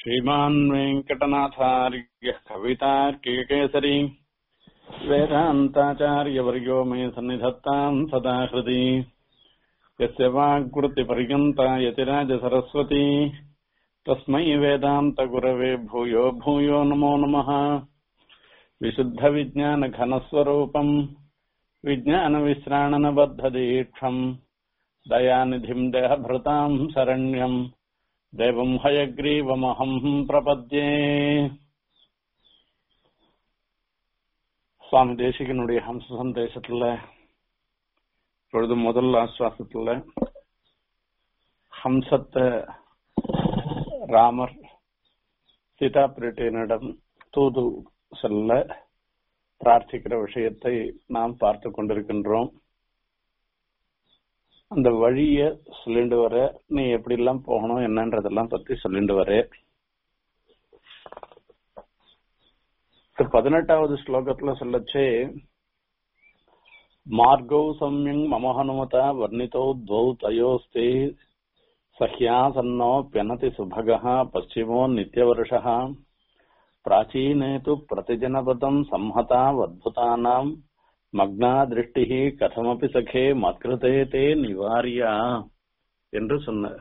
श्रीमान् वेङ्कटनाथार्यः कवितार्किककेसरी वेदान्ताचार्यवर्यो मे सन्निधत्ताम् सदा हृदि यस्य वाग्वृत्तिपर्यन्ता यतिराजसरस्वती तस्मै वेदान्तगुरवे भूयो भूयो नमो नमः विशुद्धविज्ञानघनस्वरूपम् विज्ञानविश्राणनबद्धदीक्षम् दयानिधिम् देहभृताम् शरण्यम् தேவம் ஹயக்ரீவமகம் பிரபத்யே சுவாமி தேசிகனுடைய ஹம்ச சந்தேசத்துல இப்பொழுது முதல் ஆஸ்வாசத்துல ஹம்சத்தை ராமர் சீதா பிரிட்டியனிடம் தூது செல்ல பிரார்த்திக்கிற விஷயத்தை நாம் பார்த்து கொண்டிருக்கின்றோம் அந்த வழிய சொல்லிட்டு வர நீ எப்படி எல்லாம் போகணும் என்னன்றதெல்லாம் பத்தி சொல்லிட்டு வர பதினெட்டாவது ஸ்லோகத்துல சொல்லச்சே மார்கௌ சம்யங் மம ஹனுமதா வர்ணிதோ துவௌ தயோஸ்தே சஹ்யாசன்னோ பியனதி சுபகः பश्चिमो நித்யவருஷः प्राचीने तु प्रतिजनपदम् संहतावद्भुतानाम् மக்னா திருஷ்டி கதமபி சகே மத்கிருதே தே நிவாரியா என்று சொன்னார்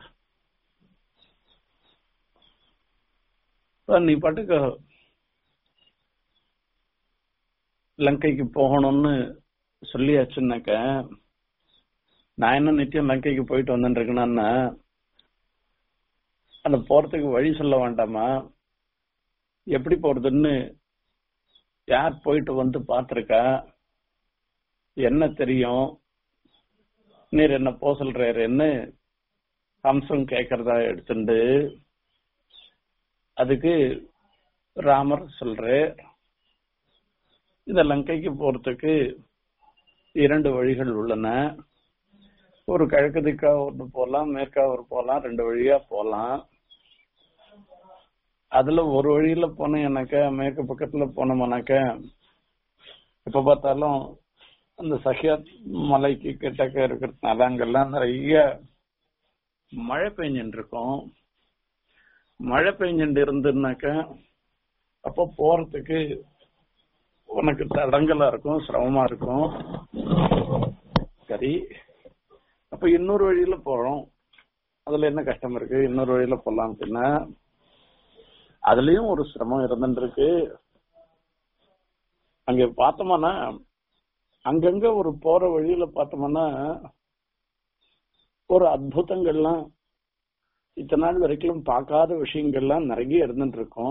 நீ பாட்டுக்கு லங்கைக்கு போகணும்னு சொல்லியாச்சுன்னாக்க நான் என்ன நித்தியம் லங்கைக்கு போயிட்டு வந்துருக்கேன்னா அந்த போறதுக்கு வழி சொல்ல வேண்டாமா எப்படி போறதுன்னு யார் போயிட்டு வந்து பார்த்திருக்கா என்ன தெரியும் நீர் என்ன போ சொல்றாருன்னு ஹம்சம் கேக்குறதா எடுத்துண்டு அதுக்கு ராமர் சொல்ற இந்த லங்கைக்கு போறதுக்கு இரண்டு வழிகள் உள்ளன ஒரு கிழக்கு திக்கா ஒன்று போகலாம் மேற்கா ஒரு போகலாம் ரெண்டு வழியா போகலாம் அதுல ஒரு வழியில போனேன்னாக்க மேற்கு பக்கத்துல போனோம்னாக்க எப்ப பார்த்தாலும் அந்த சஹியாத் மலைக்கு கிட்டக்க இருக்கிறதுனால அங்கெல்லாம் நிறைய மழை பெஞ்சுட்டு இருக்கும் மழை பெஞ்சுட்டு இருந்துனாக்க அப்போ போறதுக்கு உனக்கு தடங்கலா இருக்கும் சிரமமா இருக்கும் சரி அப்ப இன்னொரு வழியில போறோம் அதுல என்ன கஷ்டம் இருக்கு இன்னொரு வழியில போலாம் அப்படின்னா அதுலயும் ஒரு சிரமம் இருந்துட்டு இருக்கு அங்க பார்த்தோம்னா அங்கங்க ஒரு போற வழியில பார்த்தோம்னா ஒரு அற்புதங்கள்லாம் இத்தனை நாள் வரைக்கும் பார்க்காத விஷயங்கள்லாம் நிறைய இருந்துட்டு இருக்கும்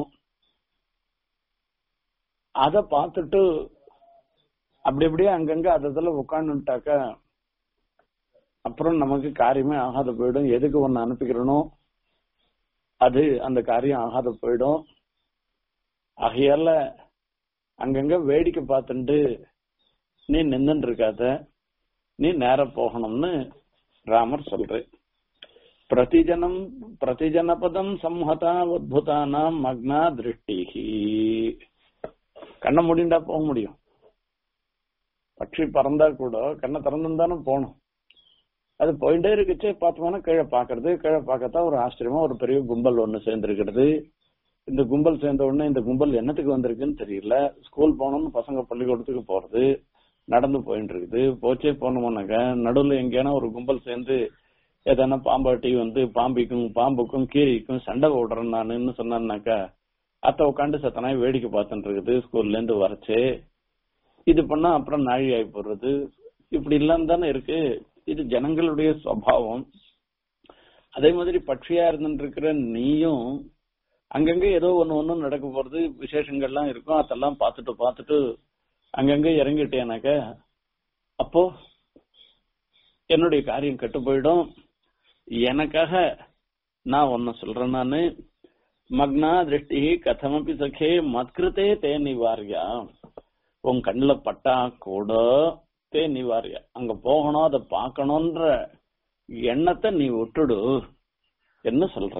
அத பார்த்துட்டு அப்படி அப்படியே அங்கங்க அததுல உட்காந்துட்டாக்க அப்புறம் நமக்கு காரியமே ஆகாத போயிடும் எதுக்கு ஒன்னு அனுப்பிக்கிறனோ அது அந்த காரியம் ஆகாத போயிடும் ஆகையால அங்கங்க வேடிக்கை பார்த்துட்டு நீ நின்றுட்டு இருக்காத நீ நேர போகணும்னு ராமர் சொல்ற பிரதிஜனம் பிரதிஜனபதம் சம்ஹதா அத்புதானாம் மக்னா திருஷ்டிஹி கண்ணை முடிண்டா போக முடியும் பட்சி பறந்தா கூட கண்ணை திறந்துதானே போகணும் அது போயிட்டே இருக்குச்சே பார்த்தோம்னா கீழே பாக்குறது கீழே பார்க்கத்தான் ஒரு ஆச்சரியமா ஒரு பெரிய கும்பல் ஒண்ணு சேர்ந்திருக்கிறது இந்த கும்பல் சேர்ந்த உடனே இந்த கும்பல் என்னத்துக்கு வந்திருக்குன்னு தெரியல ஸ்கூல் போகணும்னு பசங்க பள்ளிக்கூடத்துக்கு போறது நடந்து போயிட்டு இருக்குது போச்சே போனோம்னாக்க நடுவில் எங்கேனா ஒரு கும்பல் சேர்ந்து எதனா பாம்பாட்டி வந்து பாம்பிக்கும் பாம்புக்கும் கீரிக்கும் சண்டை போடுறேன் நானுன்னு சொன்னான்னாக்கா அத்தை உட்காந்து சத்தனாய் வேடிக்கை பார்த்துட்டு இருக்குது ஸ்கூல்ல இருந்து வரச்சு இது பண்ணா அப்புறம் நாழி ஆகி போடுறது இப்படி இல்லாம தானே இருக்கு இது ஜனங்களுடைய சுவாவம் அதே மாதிரி பட்சியா இருந்துட்டு இருக்கிற நீயும் அங்கங்க ஏதோ ஒண்ணு ஒண்ணு நடக்க போறது விசேஷங்கள்லாம் இருக்கும் அதெல்லாம் பார்த்துட்டு பார்த்துட்டு அங்கங்க இறங்கிட்டேனாக்க அப்போ என்னுடைய காரியம் கெட்டு போயிடும் எனக்காக நான் ஒன்னு சொல்றேன் நானு மக்னா திருஷ்டி கதமபி சகே மத்கிருத்தே தே நிவாரியா உன் கண்ணில் பட்டா கூட தே நிவாரியா அங்க போகணும் அதை பார்க்கணும்ன்ற எண்ணத்தை நீ விட்டுடு என்ன சொல்ற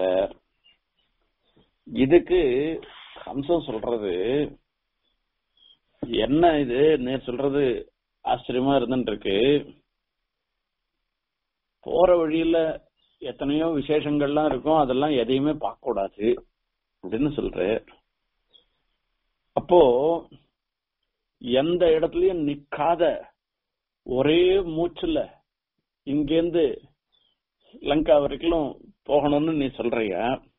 இதுக்கு ஹம்சம் சொல்றது என்ன இது நீ சொல்றது ஆச்சரியமா இருந்துட்டு இருக்கு போற வழியில எத்தனையோ விசேஷங்கள்லாம் இருக்கும் அதெல்லாம் எதையுமே பார்க்க கூடாது அப்படின்னு சொல்ற அப்போ எந்த இடத்துலயும் நிக்காத ஒரே மூச்சுல இங்கேருந்து லங்கா வரைக்கும் போகணும்னு நீ சொல்றிய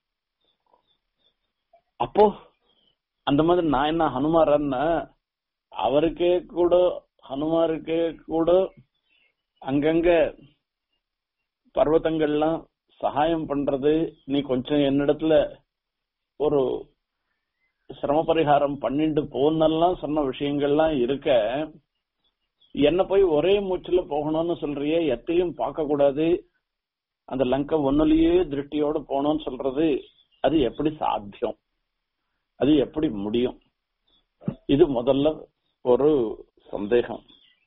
அப்போ அந்த மாதிரி நான் என்ன ஹனுமாரன்னா அவருக்கே கூட ஹனுமாருக்கே கூட அங்கங்க பர்வத்தங்கள்லாம் சகாயம் பண்றது நீ கொஞ்சம் என்னிடத்துல ஒரு சிரம பரிகாரம் பண்ணிட்டு போனெல்லாம் சொன்ன விஷயங்கள்லாம் இருக்க என்ன போய் ஒரே மூச்சுல போகணும்னு சொல்றிய எத்தையும் பார்க்க கூடாது அந்த லங்கை ஒன்னுலயே திருஷ்டியோட போகணும்னு சொல்றது அது எப்படி சாத்தியம் அது எப்படி முடியும் இது முதல்ல ஒரு சந்தேகம்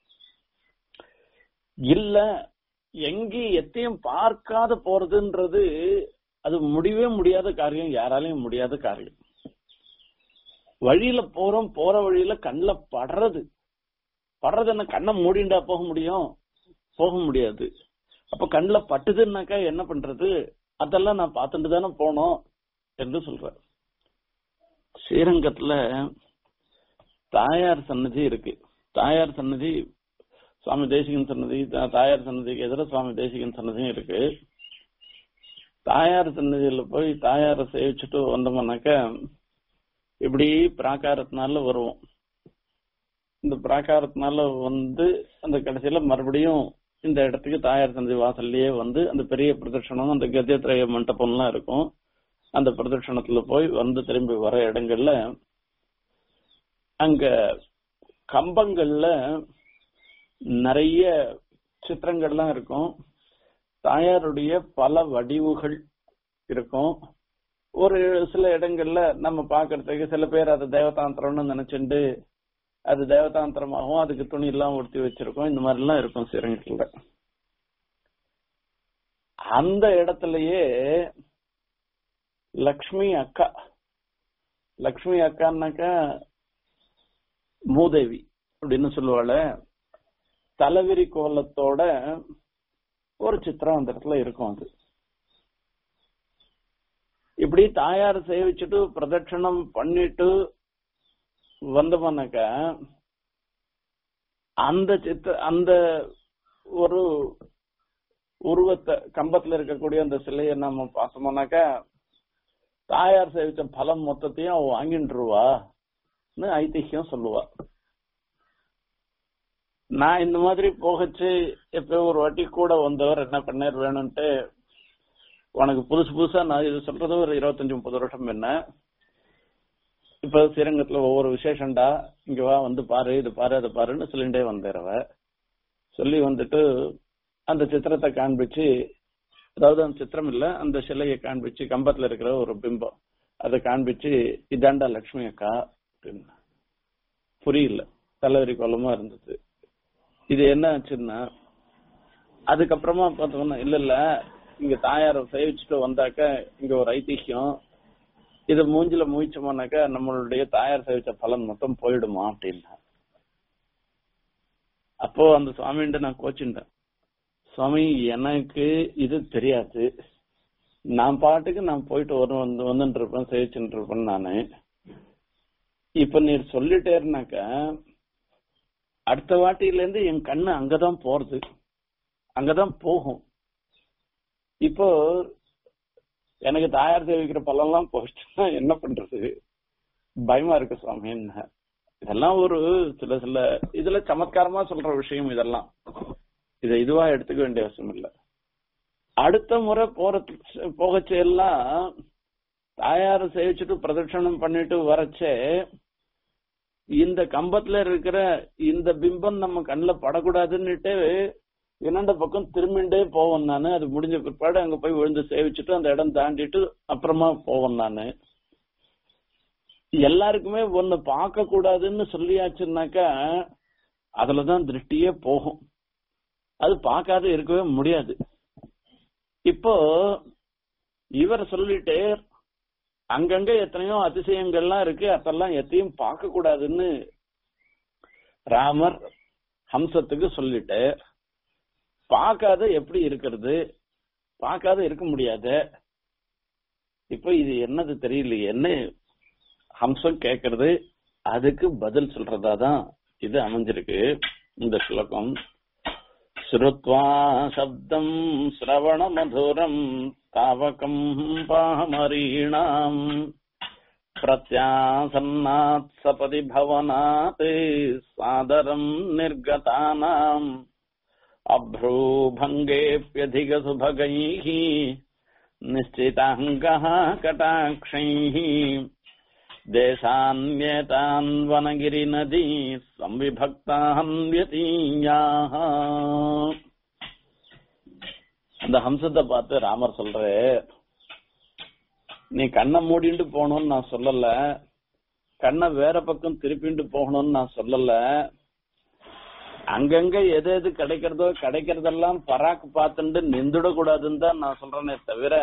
இல்ல எங்க எத்தையும் பார்க்காத போறதுன்றது அது முடியவே முடியாத காரியம் யாராலையும் முடியாத காரியம் வழியில போறோம் போற வழியில கண்ணில் படுறது படுறது என்ன கண்ணை மூடிண்டா போக முடியும் போக முடியாது அப்ப கண்ணில் பட்டுதுன்னாக்கா என்ன பண்றது அதெல்லாம் நான் பார்த்துட்டு தானே போனோம் என்று சொல்ற ஸ்ரீரங்கத்துல தாயார் சன்னதி இருக்கு தாயார் சன்னதி சுவாமி தேசிகன் சன்னதி தா- தாயார் சன்னதிக்கு எதிர சுவாமி தேசிகன் சன்னதியும் இருக்கு தாயார் சன்னதியில போய் தாயாரை சேவிச்சுட்டு வந்தோம்னாக்க இப்படி பிராகாரத்தினால வருவோம் இந்த பிராகாரத்தினால வந்து அந்த கடைசியில மறுபடியும் இந்த இடத்துக்கு தாயார் சன்னதி வாசல்லையே வந்து அந்த பெரிய பிரதட்சணம் அந்த கத்தியத்திரைய மண்டபம்லாம் இருக்கும் அந்த பிரதட்சணத்துல போய் வந்து திரும்பி வர இடங்கள்ல அங்க கம்பங்கள்ல நிறைய சித்திரங்கள்லாம் இருக்கும் தாயாருடைய பல வடிவுகள் இருக்கும் ஒரு சில இடங்கள்ல நம்ம பாக்குறதுக்கு சில பேர் அது தேவதாந்திரம்னு நினைச்சுண்டு அது தேவதாந்திரமாகவும் அதுக்கு துணி எல்லாம் உடுத்தி வச்சிருக்கோம் இந்த மாதிரி எல்லாம் இருக்கும் ஸ்ரீரங்கத்துல அந்த இடத்துலயே லக்ஷ்மி அக்கா லக்ஷ்மி அக்கான்னாக்கா மூதேவி அப்படின்னு சொல்லுவாள் தலைவிரி கோலத்தோட ஒரு சித்திரம் அந்த இடத்துல இருக்கும் அது இப்படி தாயார் சேவிச்சுட்டு பிரதட்சணம் பண்ணிட்டு வந்தோம்னாக்கா அந்த சித்த அந்த ஒரு உருவத்தை கம்பத்துல இருக்கக்கூடிய அந்த சிலையை நம்ம பார்த்தோம்னாக்கா தாயார் சேவிச்ச பலம் மொத்தத்தையும் அவ வாங்கிட்டுருவான்னு ஐதிஹ்யம் சொல்லுவா நான் இந்த மாதிரி போகச்சு எப்ப ஒரு வாட்டி கூட வந்தவர் என்ன பண்ணார் வேணும்ட்டு உனக்கு புதுசு புதுசா நான் இது சொல்றது ஒரு இருபத்தஞ்சு முப்பது வருஷம் என்ன இப்ப ஸ்ரீரங்கத்துல ஒவ்வொரு விசேஷம்டா இங்க வா வந்து பாரு இது பாரு அது பாருன்னு சொல்லிட்டே வந்தேறவ சொல்லி வந்துட்டு அந்த சித்திரத்தை காண்பிச்சு அதாவது அந்த சித்திரம் இல்ல அந்த சிலையை காண்பிச்சு கம்பத்துல இருக்கிற ஒரு பிம்பம் அதை காண்பிச்சு இதாண்டா லட்சுமி அக்கா அப்படின்னு புரியல தலைவரி கோலமா இருந்தது இது என்ன ஆச்சுன்னா அதுக்கப்புறமா பார்த்தோம்னா இல்ல இல்ல இங்க தாயார சேவிச்சுட்டு வந்தாக்க இங்க ஒரு ஐதிஹ்யம் இத மூஞ்சில முயச்சோம்னாக்கா நம்மளுடைய தாயார் சேவிச்ச பலன் மொத்தம் போயிடுமா அப்படின்னா அப்போ அந்த சுவாமிகிட்ட நான் கோச்சுட்டேன் சுவாமி எனக்கு இது தெரியாது நான் பாட்டுக்கு நான் போயிட்டு வரும் வந்து வந்துட்டு இருப்பேன் சேவிச்சுட்டு இருப்பேன் நானு இப்ப நீர் சொல்லிட்டேருனாக்கா அடுத்த வாட்டியில இருந்து என் கண்ணு அங்கதான் போறது அங்கதான் போகும் இப்போ எனக்கு தாயார் சேவிக்கிற பழம்லாம் போச்சுன்னா என்ன பண்றது பயமா இருக்கு சுவாமி என்ன இதெல்லாம் ஒரு சில சில இதுல சமத்காரமா சொல்ற விஷயம் இதெல்லாம் இதை இதுவா எடுத்துக்க வேண்டிய அவசியம் இல்ல அடுத்த முறை போறது போகச்சே எல்லாம் தாயார சேவிச்சுட்டு பிரதட்சணம் பண்ணிட்டு வரச்சே இந்த கம்பத்துல இருக்கிற இந்த பிம்பம் நம்ம கண்ணில் படக்கூடாதுன்னுட்டு இரண்ட பக்கம் திரும்பிண்டே போவேன் நானு அது முடிஞ்ச பிற்பாடு அங்க போய் விழுந்து சேவிச்சுட்டு அந்த இடம் தாண்டிட்டு அப்புறமா போவேன் நானு எல்லாருக்குமே ஒன்னு பார்க்க கூடாதுன்னு சொல்லியாச்சுன்னாக்கா அதுலதான் திருஷ்டியே போகும் அது பார்க்காத இருக்கவே முடியாது இப்போ இவர் சொல்லிட்டு அங்கங்க எத்தனையோ அதிசயங்கள்லாம் இருக்கு அதெல்லாம் எத்தையும் பார்க்க கூடாதுன்னு ராமர் ஹம்சத்துக்கு சொல்லிட்டு பார்க்காத எப்படி இருக்கிறது பார்க்காத இருக்க முடியாது இப்ப இது என்னது தெரியலையே என்ன ஹம்சம் கேக்குறது அதுக்கு பதில் சொல்றதா தான் இது அமைஞ்சிருக்கு இந்த ஸ்லோகம் ஸ்ருத்வா சப்தம் சிரவண மதுரம் தாவகம் பாமரீணாம் प्रत्यासन्नात् सपदि भवनात् सादरम् निर्गतानाम् अभ्रूभङ्गेऽप्यधिकसुभगैः निश्चिताङ्गः कटाक्षैः देशान्येतान् वनगिरिनदी संविभक्तान् व्यतीयाः அந்த ஹம்சத்தை பார்த்து ராமர் சொல்றாரு நீ கண்ணை மூடிட்டு போகணும்னு நான் சொல்லல கண்ணை வேற பக்கம் திருப்பிண்டு போகணும்னு நான் சொல்லல அங்கங்க எது எது கிடைக்கிறதோ கிடைக்கிறதெல்லாம் பராக்கு பார்த்துட்டு நிந்துட கூடாதுன்னு தான் நான் சொல்றேனே தவிர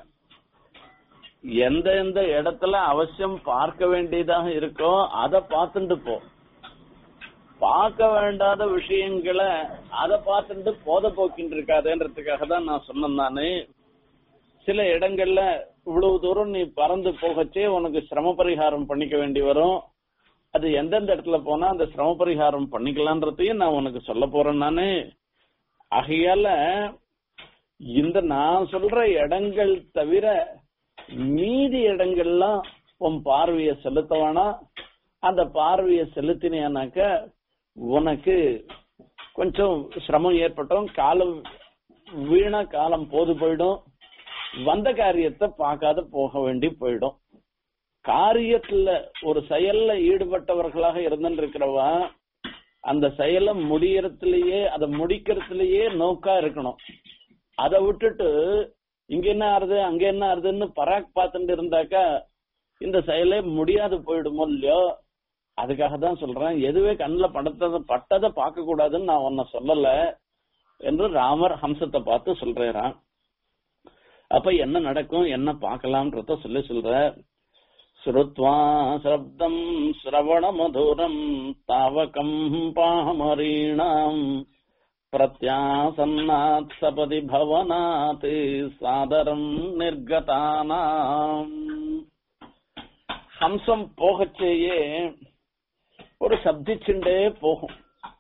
எந்த எந்த இடத்துல அவசியம் பார்க்க வேண்டியதாக இருக்கோ அதை பார்த்துட்டு போ பார்க்க வேண்டாத விஷயங்களை அதை பார்த்துட்டு போத போக்கின்னு இருக்காதுன்றதுக்காக தான் நான் சொன்னேன் நானு சில இடங்கள்ல இவ்வளவு தூரம் நீ பறந்து போகச்சே உனக்கு சிரம பரிகாரம் பண்ணிக்க வேண்டி வரும் அது எந்தெந்த இடத்துல போனா அந்த சிரம பரிகாரம் பண்ணிக்கலான்றதையும் நான் உனக்கு சொல்ல போறேன் நானு ஆகையால இந்த நான் சொல்ற இடங்கள் தவிர மீதி இடங்கள்லாம் உன் பார்வைய செலுத்த வேணாம் அந்த பார்வைய செலுத்தினாக்க உனக்கு கொஞ்சம் சிரமம் ஏற்பட்டோம் காலம் வீணா காலம் போது போயிடும் வந்த காரியத்தை பார்க்காத போக வேண்டி போயிடும் காரியத்துல ஒரு செயல்ல ஈடுபட்டவர்களாக இருந்துருக்கிறவா அந்த செயலை முடியறதுலயே அதை முடிக்கிறதுலயே நோக்கா இருக்கணும் அதை விட்டுட்டு இங்க என்ன ஆறுது அங்க என்ன ஆறுதுன்னு பராக் பார்த்துட்டு இருந்தாக்கா இந்த செயலே முடியாது போயிடுமோ இல்லையோ அதுக்காக தான் சொல்றேன் எதுவே கண்ணில் படத்ததை பட்டதை பார்க்க கூடாதுன்னு நான் உன்னை சொல்லல என்று ராமர் ஹம்சத்தை பார்த்து சொல்றேன் அப்ப என்ன நடக்கும் என்ன பார்க்கலாம்ன்றத சொல்லி சொல்ற ஸ்ருத்வா சப்தம் சிரவண மதுரம் தாவகம் பாமரீணாம் பிரத்யாசன்னாத் சபதி பவனாத் சாதரம் நிர்கதானாம் ஹம்சம் போகச்சேயே ஒரு சப்திச்சுண்டே போகும்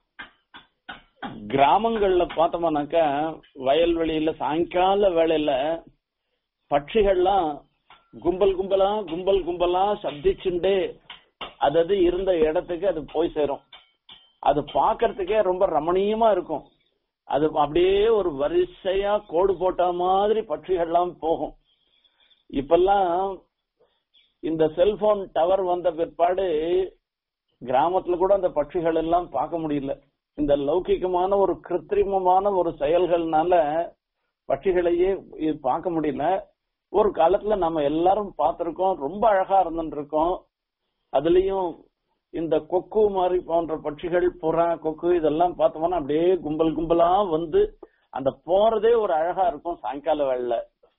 கிராமங்கள்ல பார்த்தோம்னாக்கா வயல்வெளியில சாயங்கால வேளையில பட்சிகள்லாம் கும்பல் கும்பலா கும்பல் கும்பலா சப்திச்சுண்டே அதது இருந்த இடத்துக்கு அது போய் சேரும் அது பாக்குறதுக்கே ரொம்ப ரமணீயமா இருக்கும் அது அப்படியே ஒரு வரிசையா கோடு போட்ட மாதிரி பட்சிகள்லாம் போகும் இப்பெல்லாம் இந்த செல்போன் டவர் வந்த பிற்பாடு கிராமத்துல கூட அந்த பட்சிகள் எல்லாம் பார்க்க முடியல இந்த லௌகிகமான ஒரு கிருத்திரிமமான ஒரு செயல்கள்னால பட்சிகளையே பார்க்க முடியல ஒரு காலத்துல நம்ம எல்லாரும் பார்த்திருக்கோம் ரொம்ப அழகா இருந்துட்டு இருக்கோம் அதுலயும் இந்த கொக்கு மாதிரி போன்ற பட்சிகள் புறா கொக்கு இதெல்லாம் பார்த்தோம்னா அப்படியே கும்பல் கும்பலா வந்து அந்த போறதே ஒரு அழகா இருக்கும் சாயங்கால வேளையில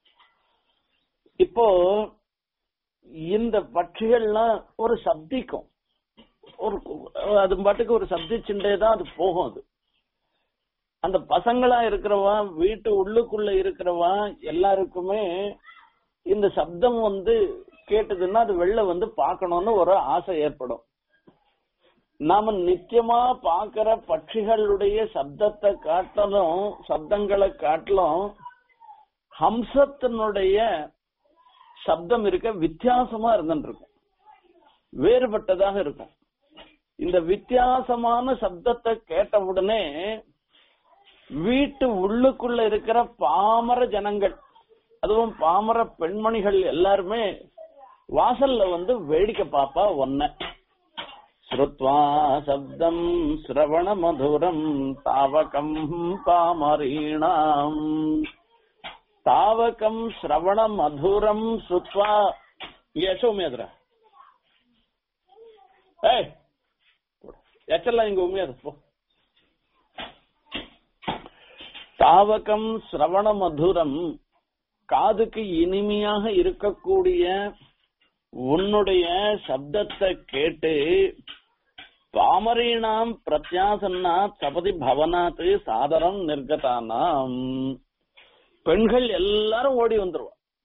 இப்போ இந்த பட்சிகள்லாம் ஒரு சப்திக்கும் ஒரு அது பாட்டுக்கு ஒரு சப்திச்சுண்டே தான் அது போகும் அது அந்த பசங்களா இருக்கிறவா வீட்டு உள்ளுக்குள்ள இருக்கிறவா எல்லாருக்குமே இந்த சப்தம் வந்து கேட்டதுன்னா அது வெளில வந்து பார்க்கணும்னு ஒரு ஆசை ஏற்படும் நாம நித்தியமா பாக்குற பட்சிகளுடைய சப்தத்தை காட்டலும் சப்தங்களை காட்டலும் ஹம்சத்தினுடைய சப்தம் இருக்க வித்தியாசமா இருந்துட்டு இருக்கும் வேறுபட்டதாக இருக்கும் இந்த வித்தியாசமான சப்தத்தை கேட்ட உடனே வீட்டு உள்ளுக்குள்ள இருக்கிற பாமர ஜனங்கள் அதுவும் பாமர பெண்மணிகள் எல்லாருமே வாசல்ல வந்து வேடிக்கை பாப்பா ஒன்ன ஸ்ருத்வா சப்தம் சிரவண மதுரம் தாவகம் பாமரீணாம் தாவகம் சிரவண மதுரம் ஸ்ருத்வா யசோமேதுர ஏய் எச்செல்லாம் இங்க உண்மையாது போ தாவகம் சிரவண மதுரம் காதுக்கு இனிமையாக இருக்கக்கூடிய உன்னுடைய சப்தத்தை கேட்டு பாமரீனாம் பிரத்யாசன்னா சபதி பவனாத்து சாதரம் நிர்கதானாம் பெண்கள் எல்லாரும் ஓடி வந்துருவா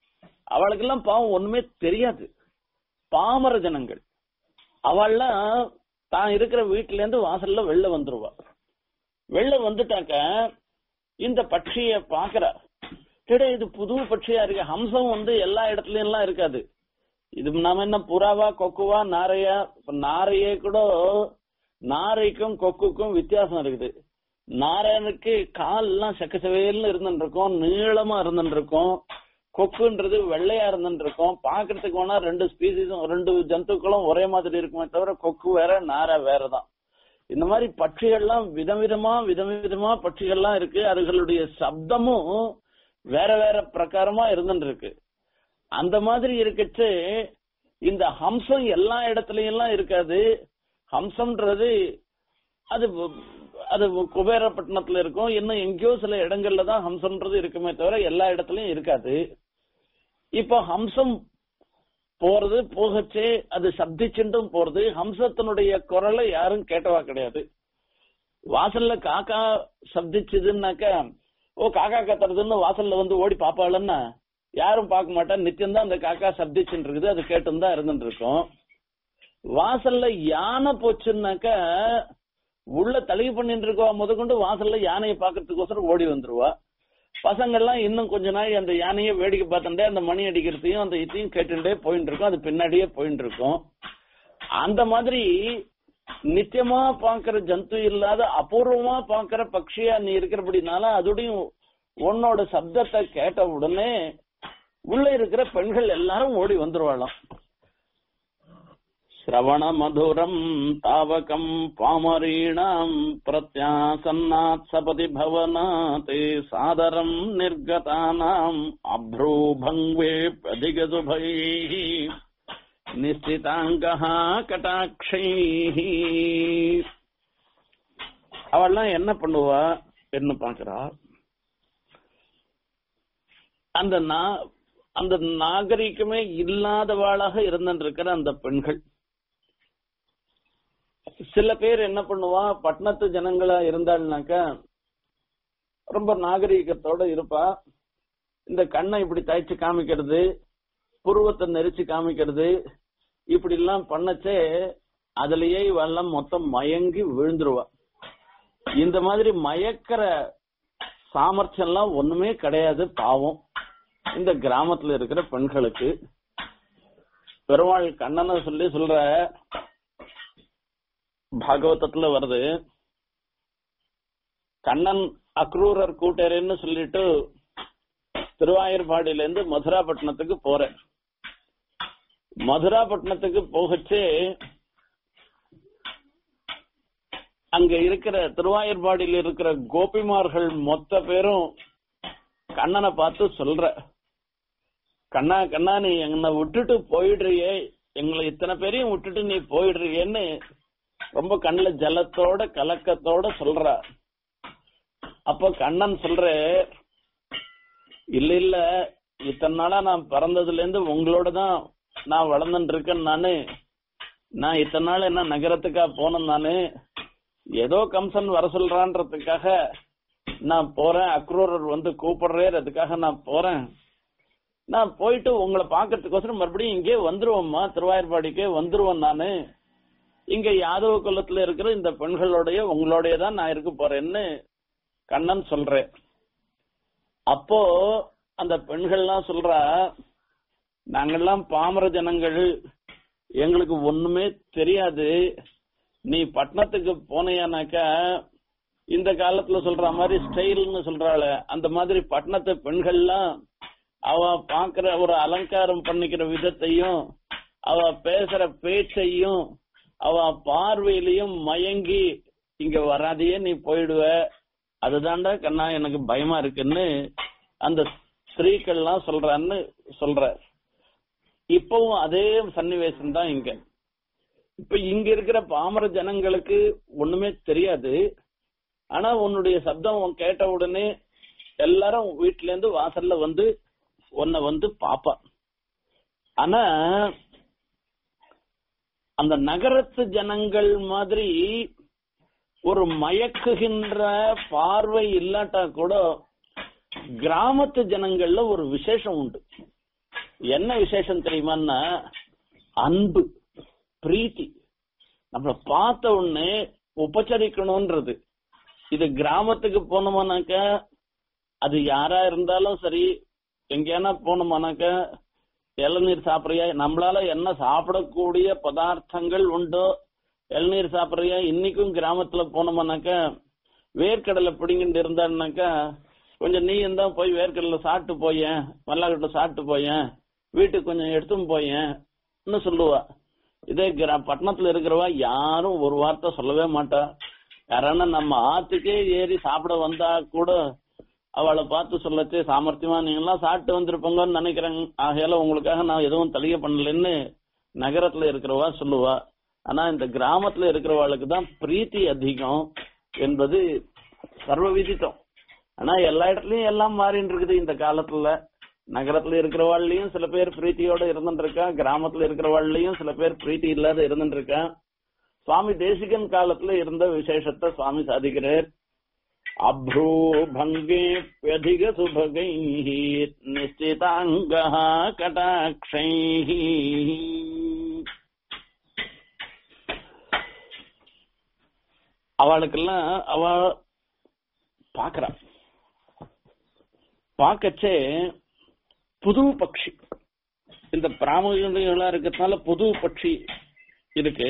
அவளுக்கெல்லாம் பாவம் ஒண்ணுமே தெரியாது பாமர ஜனங்கள் அவள்லாம் தான் இருக்கிற வீட்டுல இருந்து வாசல்ல வெளில வந்துருவா வெளில வந்துட்டாக்க இந்த பட்சிய பாக்குறா டேடே இது புது பட்சியா இருக்கு ஹம்சம் வந்து எல்லா இடத்துலயும் எல்லாம் இருக்காது இது நாம என்ன புறாவா கொக்குவா நாரையா இப்ப நாரையே கூட நாரைக்கும் கொக்குக்கும் வித்தியாசம் இருக்குது நாராயணுக்கு கால் எல்லாம் செக்கச்சவேல்னு இருந்துட்டு இருக்கும் நீளமா இருந்துட்டு இருக்கும் கொக்குன்றது வெள்ளையா இருந்துட்டு இருக்கும் பாக்குறதுக்கு வேணா ரெண்டு ஸ்பீசிஸும் ரெண்டு ஜந்துக்களும் ஒரே மாதிரி இருக்குமே தவிர கொக்கு வேற நாரை வேறதான் இந்த மாதிரி பட்சிகள்லாம் விதவிதமா விதவிதமா பட்சிகள்லாம் இருக்கு அதுகளுடைய சப்தமும் வேற வேற பிரகாரமா இருந்துட்டு இருக்கு அந்த மாதிரி இருக்கச்சு இந்த ஹம்சம் எல்லா இடத்துலயும் எல்லாம் இருக்காது ஹம்சம்ன்றது அது அது குபேரப்பட்டினத்துல இருக்கும் இன்னும் எங்கேயோ சில இடங்கள்ல தான் ஹம்சம்ன்றது இருக்குமே தவிர எல்லா இடத்துலயும் இருக்காது இப்போ ஹம்சம் போறது போகச்சே அது சப்திச்சுட்டும் போறது ஹம்சத்தினுடைய குரலை யாரும் கேட்டவா கிடையாது வாசல்ல காக்கா சப்திச்சுதுன்னாக்கா ஓ காக்கா கத்துறதுன்னு வாசல்ல வந்து ஓடி பாப்பாளன்னா யாரும் பார்க்க மாட்டா நித்தியம் தான் அந்த காக்கா சப்திச்சுட்டு இருக்குது அது கேட்டு தான் இருந்துட்டு இருக்கும் வாசல்ல யானை போச்சுன்னாக்கா உள்ள தழுவி பண்ணிட்டு இருக்கவா முதற்கொண்டு வாசல்ல யானையை பாக்குறதுக்கோசரம் ஓடி வந்துருவா பசங்கள்லாம் இன்னும் கொஞ்ச நாள் அந்த யானையை வேடிக்கை பார்த்துட்டே அந்த மணி அடிக்கிறதையும் அந்த இதையும் கேட்டுட்டே போயிட்டு இருக்கும் அது பின்னாடியே போயிட்டு இருக்கும் அந்த மாதிரி நித்தியமா பாக்குற ஜந்து இல்லாத அபூர்வமா பாக்குற பட்சியா நீ இருக்கிறபடினால அதோடையும் உன்னோட சப்தத்தை கேட்ட உடனே உள்ள இருக்கிற பெண்கள் எல்லாரும் ஓடி வந்துருவாளாம் श्रवण मधुरम तावकम पामरीणाम प्रत्यासन्नात् सपति भवनाते सादरम निर्गतानाम अभ्रूभङ्गे अधिगजुभैः நிச்சிதாங்கஹா கட்டாட்சைः அவள்லாம் என்ன பண்ணுவா என்ன பாக்குறா அந்த நா- அந்த நாகரிகமே இல்லாதவாளாக இருந்திருக்கிற அந்த பெண்கள் சில பேர் என்ன பண்ணுவா பட்டணத்து ஜனங்களா இருந்தாள்னாக்கா ரொம்ப நாகரீகத்தோட இருப்பா இந்த கண்ணை இப்படி தயச்சு காமிக்கிறது புருவத்தை நெரிச்சு காமிக்கிறது இப்படி எல்லாம் பண்ணச்சே அதுலயே வெள்ளம் மொத்தம் மயங்கி விழுந்துருவா இந்த மாதிரி மயக்கிற சாமர்த்தியம் எல்லாம் ஒண்ணுமே கிடையாது பாவம் இந்த கிராமத்துல இருக்கிற பெண்களுக்கு பெருமாள் கண்ணனை சொல்லி சொல்ற பாகவதத்துல வருது கண்ணன் அக்ரூரர் கூட்டேரன்னு சொல்லிட்டு திருவாயூர்பாடியில இருந்து மதுராபட்டினத்துக்கு போறேன் மதுராபட்டினத்துக்கு போகச்சே அங்க இருக்கிற திருவாயூர்பாடியில் இருக்கிற கோபிமார்கள் மொத்த பேரும் கண்ணனை பார்த்து சொல்ற கண்ணா கண்ணா நீ என்னை விட்டுட்டு போயிடுறியே எங்களை இத்தனை பேரையும் விட்டுட்டு நீ போயிடுறியேன்னு ரொம்ப கண்ணுல ஜலத்தோட கலக்கத்தோட சொல்றா அப்ப கண்ணன் சொல்ற இல்ல இல்ல இத்தனை நாளா நான் பிறந்ததுல இருந்து உங்களோட தான் நான் வளர்ந்துட்டு இருக்கேன் நானு நான் இத்தனை நாள் என்ன நகரத்துக்கா போனேன் நானு ஏதோ கம்சன் வர சொல்றான்றதுக்காக நான் போறேன் அக்ரூரர் வந்து கூப்பிடுறேன் அதுக்காக நான் போறேன் நான் போயிட்டு உங்களை பாக்குறதுக்கோசரம் மறுபடியும் இங்கே வந்துருவோம்மா திருவாயூர்பாடிக்கே வந்துருவேன் நானு இங்க யாதவ குலத்துல இருக்கிற இந்த பெண்களோடய உங்களோடய தான் நான் இருக்க போறேன்னு கண்ணன் சொல்றேன் அப்போ அந்த பெண்கள்லாம் சொல்றா நாங்கெல்லாம் பாமர ஜனங்கள் எங்களுக்கு ஒண்ணுமே தெரியாது நீ பட்டணத்துக்கு போனையானாக்கா இந்த காலத்துல சொல்ற மாதிரி ஸ்டைல்னு சொல்றாள அந்த மாதிரி பட்டணத்து பெண்கள்லாம் அவ பாக்குற ஒரு அலங்காரம் பண்ணிக்கிற விதத்தையும் அவ பேசுற பேச்சையும் அவ பார்வையிலையும் மயங்கி இங்க வராதையே நீ போயிடுவ அதுதான்டா கண்ணா எனக்கு பயமா இருக்குன்னு அந்த ஸ்திரீக்கள்லாம் சொல்றான்னு சொல்ற இப்பவும் அதே சன்னிவேசம் தான் இங்க இப்ப இங்க இருக்கிற பாமர ஜனங்களுக்கு ஒண்ணுமே தெரியாது ஆனா உன்னுடைய சப்தம் உன் கேட்ட உடனே எல்லாரும் வீட்டுல இருந்து வாசல்ல வந்து உன்னை வந்து பாப்பா ஆனா அந்த நகரத்து ஜனங்கள் மாதிரி ஒரு மயக்குகின்ற பார்வை இல்லாட்டா கூட கிராமத்து ஜனங்கள்ல ஒரு விசேஷம் உண்டு என்ன விசேஷம் தெரியுமான்னா அன்பு பிரீத்தி நம்மள பார்த்த உடனே உபச்சரிக்கணும்ன்றது இது கிராமத்துக்கு போனோமானாக்க அது யாரா இருந்தாலும் சரி எங்கேனா போனோமானாக்க இளநீர் சாப்பிடுறியா நம்மளால என்ன சாப்பிடக்கூடிய பதார்த்தங்கள் உண்டோ இளநீர் சாப்பிடுறியா இன்னைக்கும் கிராமத்துல போனோமானாக்க வேர்க்கடலை பிடிங்கிட்டு இருந்தான்னாக்கா கொஞ்சம் நீ இருந்தா போய் வேர்க்கடலை சாப்பிட்டு போயேன் மல்லாக்கட்டை சாப்பிட்டு போயேன் வீட்டுக்கு கொஞ்சம் எடுத்துன்னு போயேன் சொல்லுவா இதே கிரா பட்டணத்துல இருக்கிறவா யாரும் ஒரு வார்த்தை சொல்லவே மாட்டா யாரான நம்ம ஆத்துக்கே ஏறி சாப்பிட வந்தா கூட அவளை பார்த்து சொல்லச்சு சாமர்த்தியமா நீங்களாம் சாப்பிட்டு வந்திருப்போங்கன்னு நினைக்கிறேன் ஆகையால உங்களுக்காக நான் எதுவும் தலிய பண்ணலன்னு நகரத்துல இருக்கிறவா சொல்லுவா ஆனா இந்த கிராமத்துல இருக்கிறவாளுக்கு தான் பிரீத்தி அதிகம் என்பது சர்வ விதித்தம் ஆனா எல்லா இடத்துலயும் எல்லாம் மாறின்னு இருக்குது இந்த காலத்துல நகரத்துல இருக்கிறவாள்லயும் சில பேர் பிரீத்தியோட இருந்துட்டு இருக்கா கிராமத்துல இருக்கிறவாள்லயும் சில பேர் பிரீத்தி இல்லாத இருந்துட்டு இருக்கா சுவாமி தேசிகன் காலத்துல இருந்த விசேஷத்தை சுவாமி சாதிக்கிறார் அப்ரூபங்கேப்யதிக சுபகை நிச்சிதாங்க கடாட்சை அவளுக்கெல்லாம் அவ பாக்குறா பார்க்கச்சே புது பட்சி இந்த பிராமணிகளா இருக்கிறதுனால புது பட்சி இருக்கு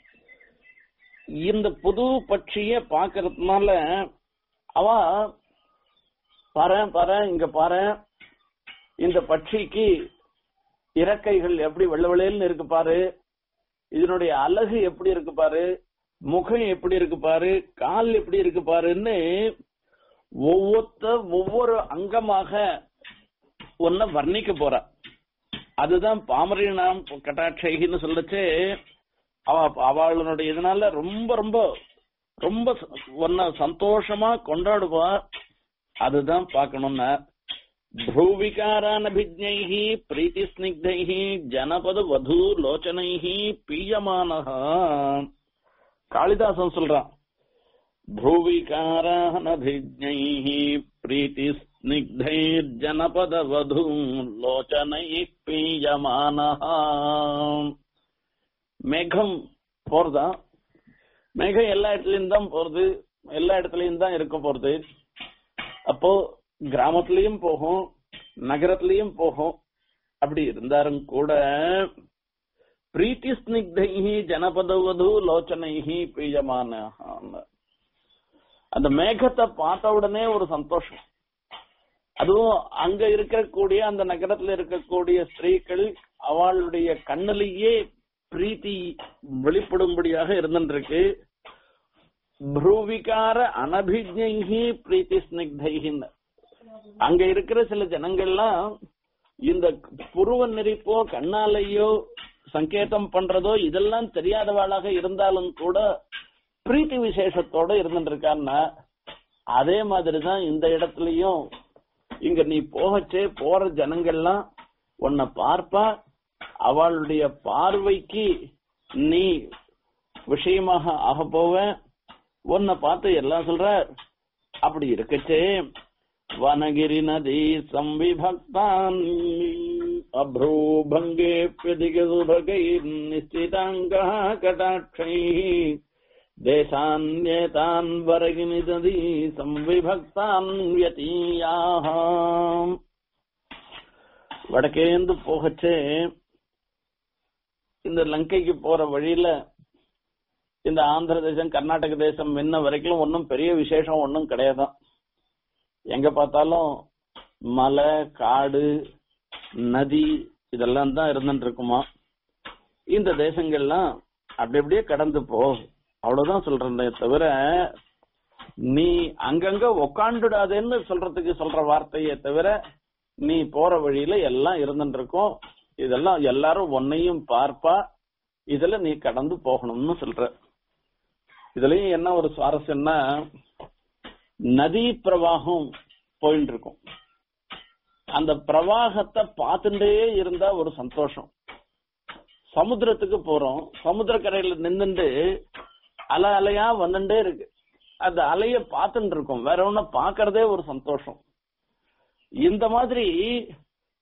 இந்த புது பட்சிய பாக்குறதுனால அவ பாரு பாரு இங்க பாரு இந்த பட்சிக்கு இறக்கைகள் எப்படி வெள்ள வெள்ளையல்னு இருக்கு பாரு இதனுடைய அழகு எப்படி இருக்கு பாரு முகம் எப்படி இருக்கு பாரு கால் எப்படி இருக்கு பாருன்னு ஒவ்வொருத்த ஒவ்வொரு அங்கமாக ஒன்ன வர்ணிக்க போறா அதுதான் பாமரினாம் கட்டாட்சைகின்னு சொல்லச்சு அவ அவளுடைய இதனால ரொம்ப ரொம்ப ரொம்ப ஒன்ன சந்தோஷமா கொண்டாடுவா அதுதான் பார்க்கணும்னா ப்ரூவிகாரானபிஜைஹி பிரீத்தி ஸ்னிக்தைஹி ஜனபத வது லோச்சனைஹி பீயமானஹா காளிதாசன் சொல்றான் भ्रुविकारानभिज्ञैः प्रीतिस्निग्धैर्जनपदवधू लोचनैः पीयमानः மேகம் போறதா மேகம் எல்லா இடத்துலயும் தான் போறது எல்லா இடத்துலயும் தான் இருக்க போறது அப்போ கிராமத்திலயும் போகும் நகரத்திலயும் போகும் அப்படி இருந்தாலும் கூட பிரீத்தி ஸ்னிக்தைஹி ஜனபதவது லோச்சனைஹி பிரியமான அந்த மேகத்தை பார்த்த உடனே ஒரு சந்தோஷம் அதுவும் அங்க இருக்கக்கூடிய அந்த நகரத்துல இருக்கக்கூடிய ஸ்திரீகள் அவளுடைய கண்ணிலேயே பிரீத்தி வெளிப்படும்படியாக இருந்துருக்கு ப்ரூவிகார அனபிஜைஹி பிரீத்தி ஸ்னிக்தைஹின்னு அங்க இருக்கிற சில ஜனங்கள்லாம் இந்த புருவ நெறிப்போ கண்ணாலேயோ சங்கேதம் பண்றதோ இதெல்லாம் தெரியாதவாளாக இருந்தாலும் கூட பிரீத்தி விசேஷத்தோட இருந்துட்டு இருக்கான்னா அதே மாதிரிதான் இந்த இடத்துலயும் இங்க நீ போகச்சே போற ஜனங்கள்லாம் உன்னை பார்ப்பா அவளுடைய பார்வைக்கு நீ விஷயமாக ஆக போவ உன்னை பார்த்து எல்லாம் சொல்ற அப்படி இருக்கச்சே வனகிரி நதி சம்விபக்தான் அப்ரூபங்கேப்யதிகசுபகை நிச்சிதாங்க கடாட்சை தேசான்யேதான் வரகினி நதி சம்விபக்தான் வியதீயாக வடக்கேந்து போகச்சே இந்த லங்கைக்கு போற வழியில இந்த ஆந்திர தேசம் கர்நாடக தேசம் என்ன வரைக்கும் ஒன்றும் பெரிய விசேஷம் ஒன்றும் கிடையாதான் எங்க பார்த்தாலும் மலை காடு நதி இதெல்லாம் தான் இருந்துட்டு இருக்குமா இந்த தேசங்கள்லாம் அப்படி அப்படியே கடந்து போ அவ்வளவுதான் சொல்றேன் தவிர நீ அங்கங்க உக்காண்டுடாதேன்னு சொல்றதுக்கு சொல்ற வார்த்தையே தவிர நீ போற வழியில எல்லாம் இருந்துட்டு இருக்கும் இதெல்லாம் எல்லாரும் உன்னையும் பார்ப்பா இதுல நீ கடந்து போகணும்னு சொல்ற இதுலயும் என்ன ஒரு சுவாரஸ்யம்னா நதி பிரவாகம் போயிட்டு இருக்கும் அந்த பிரவாகத்தை பார்த்துட்டே இருந்தா ஒரு சந்தோஷம் சமுத்திரத்துக்கு போறோம் சமுத்திர கரையில நின்னுட்டு அலை அலையா வந்துட்டே இருக்கு அந்த அலைய பார்த்துட்டு இருக்கோம் வேற ஒண்ணு பாக்குறதே ஒரு சந்தோஷம் இந்த மாதிரி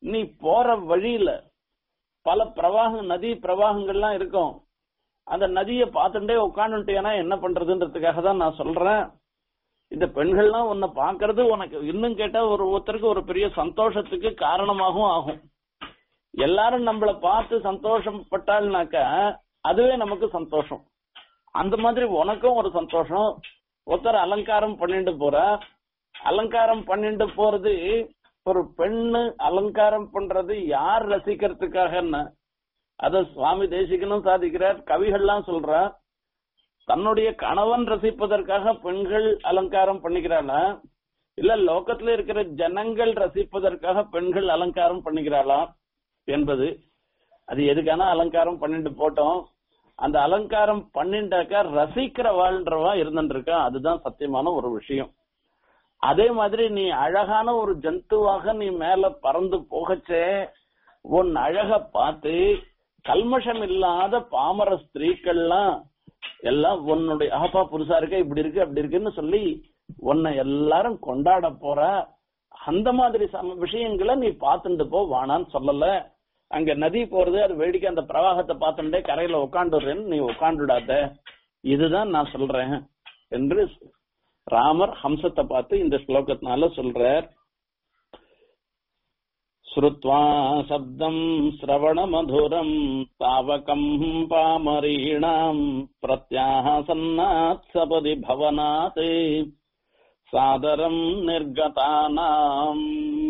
நீ போற வழியில பல பிரவாகம் நதி பிரவாகங்கள்லாம் இருக்கும் அந்த நதியை பார்த்துட்டே உட்காந்துட்டேனா என்ன பண்றதுன்றதுக்காக தான் நான் சொல்றேன் இந்த பெண்கள்லாம் உன்னை பாக்குறது உனக்கு இன்னும் கேட்டா ஒரு ஒருத்தருக்கு ஒரு பெரிய சந்தோஷத்துக்கு காரணமாகவும் ஆகும் எல்லாரும் நம்மள பார்த்து சந்தோஷப்பட்டாள்னாக்கா அதுவே நமக்கு சந்தோஷம் அந்த மாதிரி உனக்கும் ஒரு சந்தோஷம் ஒருத்தர் அலங்காரம் பண்ணிட்டு போற அலங்காரம் பண்ணிட்டு போறது ஒரு பெண்ணு அலங்காரம் பண்றது யார் ரசிக்கிறதுக்காக அத சுவாமி தேசிகனும் சாதிக்கிறார் கவிகள்லாம் சொல்றா தன்னுடைய கணவன் ரசிப்பதற்காக பெண்கள் அலங்காரம் பண்ணிக்கிறாளா இல்ல லோகத்துல இருக்கிற ஜனங்கள் ரசிப்பதற்காக பெண்கள் அலங்காரம் பண்ணிக்கிறாளா என்பது அது எதுக்கான அலங்காரம் பண்ணிட்டு போட்டோம் அந்த அலங்காரம் பண்ணிட்டாக்கா ரசிக்கிற வாழ்ன்றவா இருந்துருக்கா அதுதான் சத்தியமான ஒரு விஷயம் அதே மாதிரி நீ அழகான ஒரு ஜந்துவாக நீ மேல பறந்து போகச்சே உன் அழக பார்த்து கல்மஷம் இல்லாத பாமர ஸ்திரீக்கள்லாம் எல்லாம் உன்னுடைய ஆப்பா புதுசா இருக்க இப்படி இருக்கு அப்படி இருக்குன்னு சொல்லி உன்னை எல்லாரும் கொண்டாட போற அந்த மாதிரி சம விஷயங்களை நீ பார்த்துட்டு போ வானான்னு சொல்லல அங்க நதி போறது அது வேடிக்கை அந்த பிரவாகத்தை பார்த்துட்டே கரையில உட்காந்துடுறேன்னு நீ உட்காந்துடாத இதுதான் நான் சொல்றேன் என்று ராமர் ஹம்சத்தை பார்த்து இந்த ஸ்லோகத்தினால சொல்றார் ஸ்ருத்வா சப்தம் சிரவண மதுரம் தாவகம் பாமரீணாம் பிரத்யாசன்னாத் சபதி பவனாத் சாதரம் நிர்கதானாம்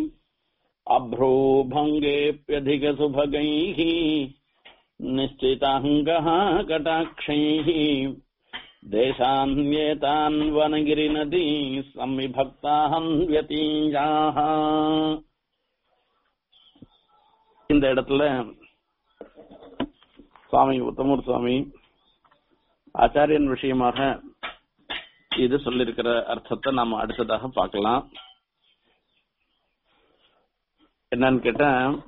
अभ्रूभङ्गेऽप्यधिकसुभगैः निश्चिताङ्गः कटाक्षैः देशान्येतान् वनगिरिनदी संविभक्ताहन्व्यतीयाः இந்த இடத்துல சுவாமி உத்தமூர் சுவாமி ஆச்சாரியன் விஷயமாக இது சொல்லிருக்கிற அர்த்தத்தை நாம அடுத்ததாக பார்க்கலாம் என்னன்னு கேட்டா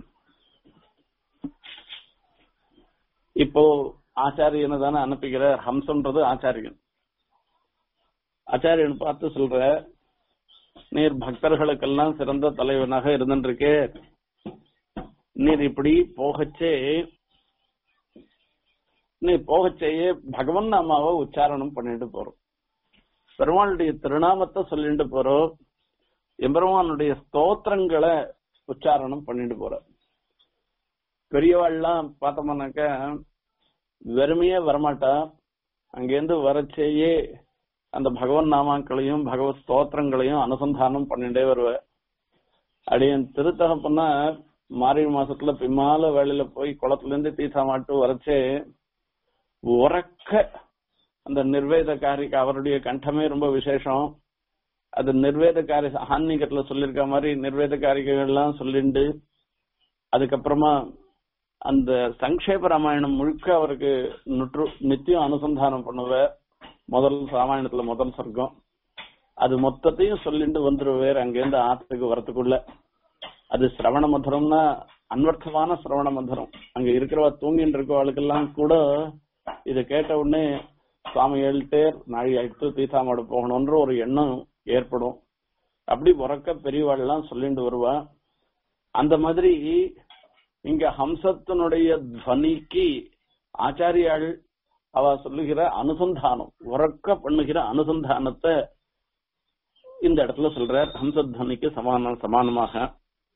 இப்போ ஆச்சாரியனை தானே அனுப்புகிற ஹம்சன்றது ஆச்சாரியன் ஆச்சாரியன் பார்த்து சொல்ற நீர் பக்தர்களுக்கெல்லாம் சிறந்த தலைவனாக இருந்துருக்கே நீர் இப்படி போகச்சே நீ போகச்சேயே பகவன் நாமாவை உச்சாரணம் பண்ணிட்டு போறோம் பெருமாளுடைய திருநாமத்தை சொல்லிட்டு போறோம் எம்பெருமானுடைய ஸ்தோத்திரங்களை உச்சாரணம் பண்ணிட்டு போற பெரியவாள்லாம் பார்த்தோம்னாக்க வெறுமையே வரமாட்டா அங்கேருந்து வரச்சேயே அந்த பகவன் நாமாக்களையும் பகவத் ஸ்தோத்திரங்களையும் அனுசந்தானம் பண்ணிட்டே வருவ அடியன் திருத்தகப்பன்னா மார்கழி மாசத்துல பின்னால வேலையில போய் குளத்துல இருந்து தீசா மாட்டு வரச்சே உறக்க அந்த நிர்வேதக்காரிக்கு அவருடைய கண்டமே ரொம்ப விசேஷம் அது நிர்வேதக்காரி ஆன்மீகத்துல சொல்லியிருக்க மாதிரி நிர்வேதக்காரிகள் எல்லாம் சொல்லிண்டு அதுக்கப்புறமா அந்த சங்கேப ராமாயணம் முழுக்க அவருக்கு நுற்று நித்தியம் அனுசந்தானம் பண்ணுவ முதல் ராமாயணத்துல முதல் சர்க்கம் அது மொத்தத்தையும் சொல்லிட்டு வந்துருவார் அங்கேருந்து ஆத்துக்கு வரத்துக்குள்ள அது சிரவண மதுரம்னா அன்வர்த்தமான சிரவண மதுரம் அங்க இருக்கிறவ தூங்கிட்டு இருக்கவாளுக்கெல்லாம் கூட இதை கேட்ட உடனே சுவாமி ஏழுட்டேர் நாழி ஆயிடுத்து தீசாமோட போகணும்ன்ற ஒரு எண்ணம் ஏற்படும் அப்படி உறக்க பெரியவாள்லாம் சொல்லிட்டு வருவா அந்த மாதிரி இங்க ஹம்சத்தினுடைய துவனிக்கு ஆச்சாரியாள் அவ சொல்லுகிற அனுசந்தானம் உறக்க பண்ணுகிற அனுசந்தானத்தை இந்த இடத்துல சொல்றார் ஹம்சத்வனிக்கு சமான சமானமாக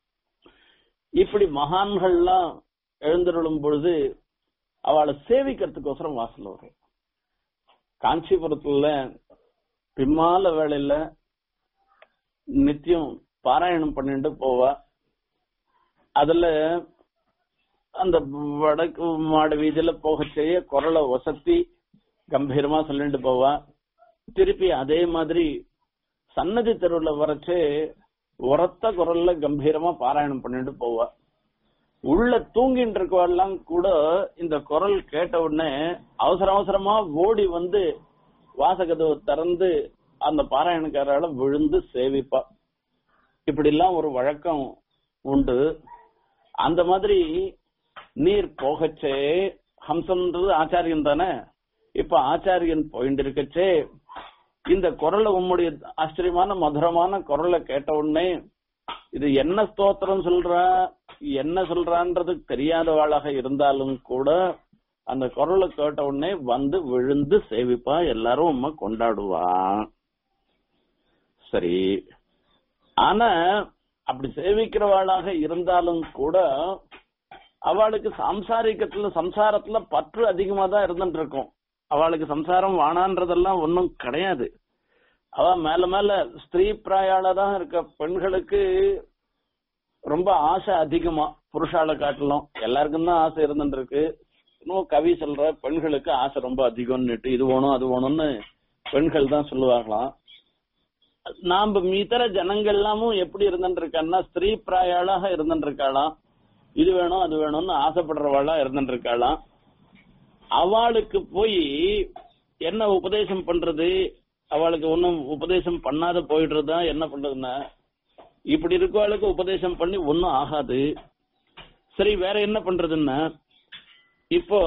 இப்படி மகான்கள்லாம் எழுந்தருளும் பொழுது அவளை சேவிக்கிறதுக்கோசரம் வாசல் வரும் காஞ்சிபுரத்துல பின்னால வேலையில நித்தியம் பாராயணம் பண்ணிட்டு போவா அதுல அந்த வடக்கு மாடு வீதியில போக செய்ய குரலை வசத்தி கம்பீரமா சொல்லிட்டு போவா திருப்பி அதே மாதிரி சன்னதி தெருவுல வரைச்சு உரத்த குரல்ல கம்பீரமா பாராயணம் பண்ணிட்டு போவா உள்ள தூங்கிட்டு இருக்கவெல்லாம் கூட இந்த குரல் கேட்ட உடனே அவசர அவசரமா ஓடி வந்து வாசகதவை திறந்து அந்த பாராயணக்காரால விழுந்து சேவிப்பா இப்படி எல்லாம் ஒரு வழக்கம் உண்டு அந்த மாதிரி நீர் போகச்சே ஹம்சன்றது ஆச்சாரியன் தானே இப்ப ஆச்சாரியன் போயிட்டு இருக்கச்சே இந்த குரலை உம்முடைய ஆச்சரியமான மதுரமான குரலை கேட்ட உடனே இது என்ன ஸ்தோத்திரம் சொல்ற என்ன சொல்றான்றது தெரியாதவாளாக இருந்தாலும் கூட அந்த குரலை கேட்ட உடனே வந்து விழுந்து சேவிப்பா எல்லாரும் உம்மை கொண்டாடுவா சரி ஆனா அப்படி சேவிக்கிறவாளாக இருந்தாலும் கூட அவளுக்கு சாம்சாரிக்கத்துல சம்சாரத்துல பற்று அதிகமா தான் இருந்துட்டு இருக்கும் அவளுக்கு சம்சாரம் வானான்றதெல்லாம் ஒன்றும் கிடையாது அவ மேல மேல ஸ்திரீ பிராயால தான் இருக்க பெண்களுக்கு ரொம்ப ஆசை அதிகமா புருஷால காட்டிலும் எல்லாருக்கும் தான் ஆசை இருந்துட்டு இருக்கு இன்னும் கவி சொல்ற பெண்களுக்கு ஆசை ரொம்ப அதிகம்னுட்டு இது வேணும் அது வேணும்னு பெண்கள் தான் சொல்லுவாங்களாம் நாம இதர ஜனங்கள் எல்லாமும் எப்படி இருந்துட்டு இருக்கான்னா ஸ்திரீ பிராயாளாக இருந்துட்டு இருக்காளாம் இது வேணும் அது வேணும்னு ஆசைப்படுறவாளா இருந்துட்டு இருக்காளாம் அவளுக்கு போய் என்ன உபதேசம் பண்றது அவளுக்கு ஒன்னும் உபதேசம் பண்ணாத போயிடுறதா என்ன பண்றதுன்னா இப்படி இருக்கவாளுக்கு உபதேசம் பண்ணி ஒன்னும் ஆகாது சரி வேற என்ன பண்றதுன்னா இப்போ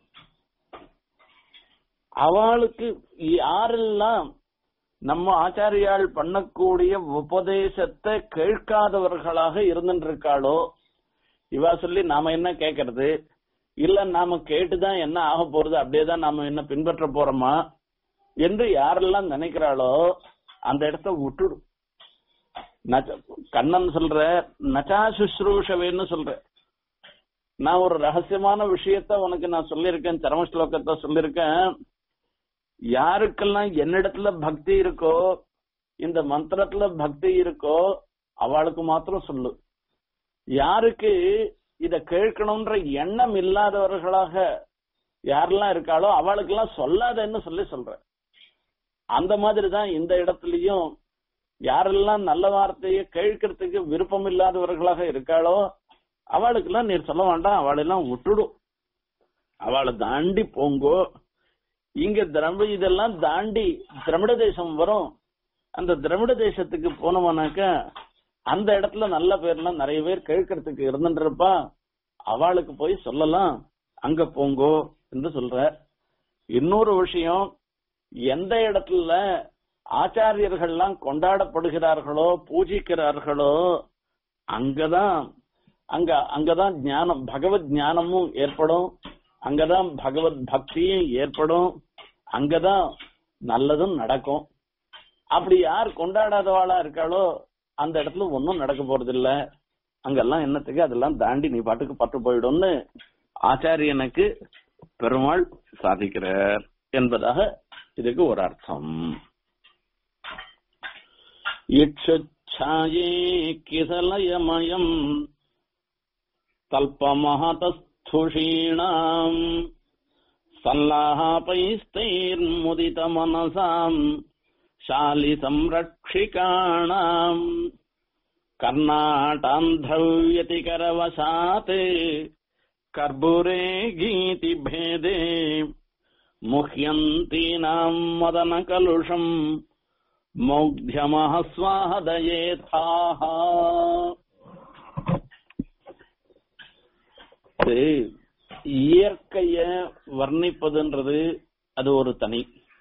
அவளுக்கு யாரெல்லாம் நம்ம ஆச்சாரியால் பண்ணக்கூடிய உபதேசத்தை கேட்காதவர்களாக இருந்துட்டு இருக்காளோ இவா சொல்லி நாம என்ன கேட்கறது இல்ல நாம கேட்டுதான் என்ன ஆக போறது அப்படியேதான் நாம என்ன பின்பற்ற போறோமா என்று யாரெல்லாம் நினைக்கிறாளோ அந்த இடத்த விட்டுடு நச்ச- கண்ணன் சொல்ற நச்சா சுஷ்ரூஷவேன்னு சொல்ற நான் ஒரு ரகசியமான விஷயத்த உனக்கு நான் சொல்லியிருக்கேன் சரம ஸ்லோகத்தை சொல்லியிருக்கேன் யாருக்கெல்லாம் என்னிடத்துல பக்தி இருக்கோ இந்த மந்திரத்துல பக்தி இருக்கோ அவளுக்கு மாத்திரம் சொல்லு யாருக்கு இத கேட்கணும்ன்ற எண்ணம் இல்லாதவர்களாக யாரெல்லாம் இருக்காளோ அவளுக்கெல்லாம் சொல்லாதன்னு சொல்லி சொல்ற அந்த மாதிரி தான் இந்த இடத்துலயும் யாரெல்லாம் நல்ல வார்த்தையை கேட்கறதுக்கு விருப்பம் இல்லாதவர்களாக இருக்காளோ அவளுக்கெல்லாம் நீர் சொல்ல வேண்டாம் அவளெல்லாம் விட்டுடும் அவளை தாண்டி போங்கோ இங்க திரமிட இதெல்லாம் தாண்டி திரமிட தேசம் வரும் அந்த திரமிட தேசத்துக்கு போனோம்னாக்க அந்த இடத்துல நல்ல பேர்லாம் நிறைய பேர் கேட்கறதுக்கு இருந்துட்டு இருப்பா அவளுக்கு போய் சொல்லலாம் அங்க போங்கோ என்று சொல்ற இன்னொரு விஷயம் எந்த இடத்துல ஆச்சாரியர்கள்லாம் கொண்டாடப்படுகிறார்களோ பூஜிக்கிறார்களோ அங்கதான் அங்க அங்கதான் ஞானம் பகவத் ஞானமும் ஏற்படும் அங்கதான் பகவத் பக்தியும் ஏற்படும் அங்கதான் நல்லதும் நடக்கும் அப்படி யார் கொண்டாடாதவாளா இருக்காளோ அந்த இடத்துல ஒன்னும் நடக்க போறது இல்ல அங்கெல்லாம் என்னத்துக்கு அதெல்லாம் தாண்டி நீ பாட்டுக்கு பட்டு போயிடும்னு ஆச்சாரியனுக்கு பெருமாள் சாதிக்கிறார் என்பதாக இதுக்கு ஒரு அர்த்தம் இட்சுச்சாயே கிசலயமயம் தல்பமஹதஸ்துஷீணாம் சல்லாபைஸ்தைர்முதிதமனசாம் शालि संरक्षिकाणाम् कर्णाटान्ध्रव्यतिकरवशात् कर्पूरे गीतिभेदे मुह्यन्तीनाम् मदनकलुषम् मौग्ध्यमः स्वाहदयेथाः இது இயற்கைய வர்ணிப்பதுன்றது அது ஒரு தனி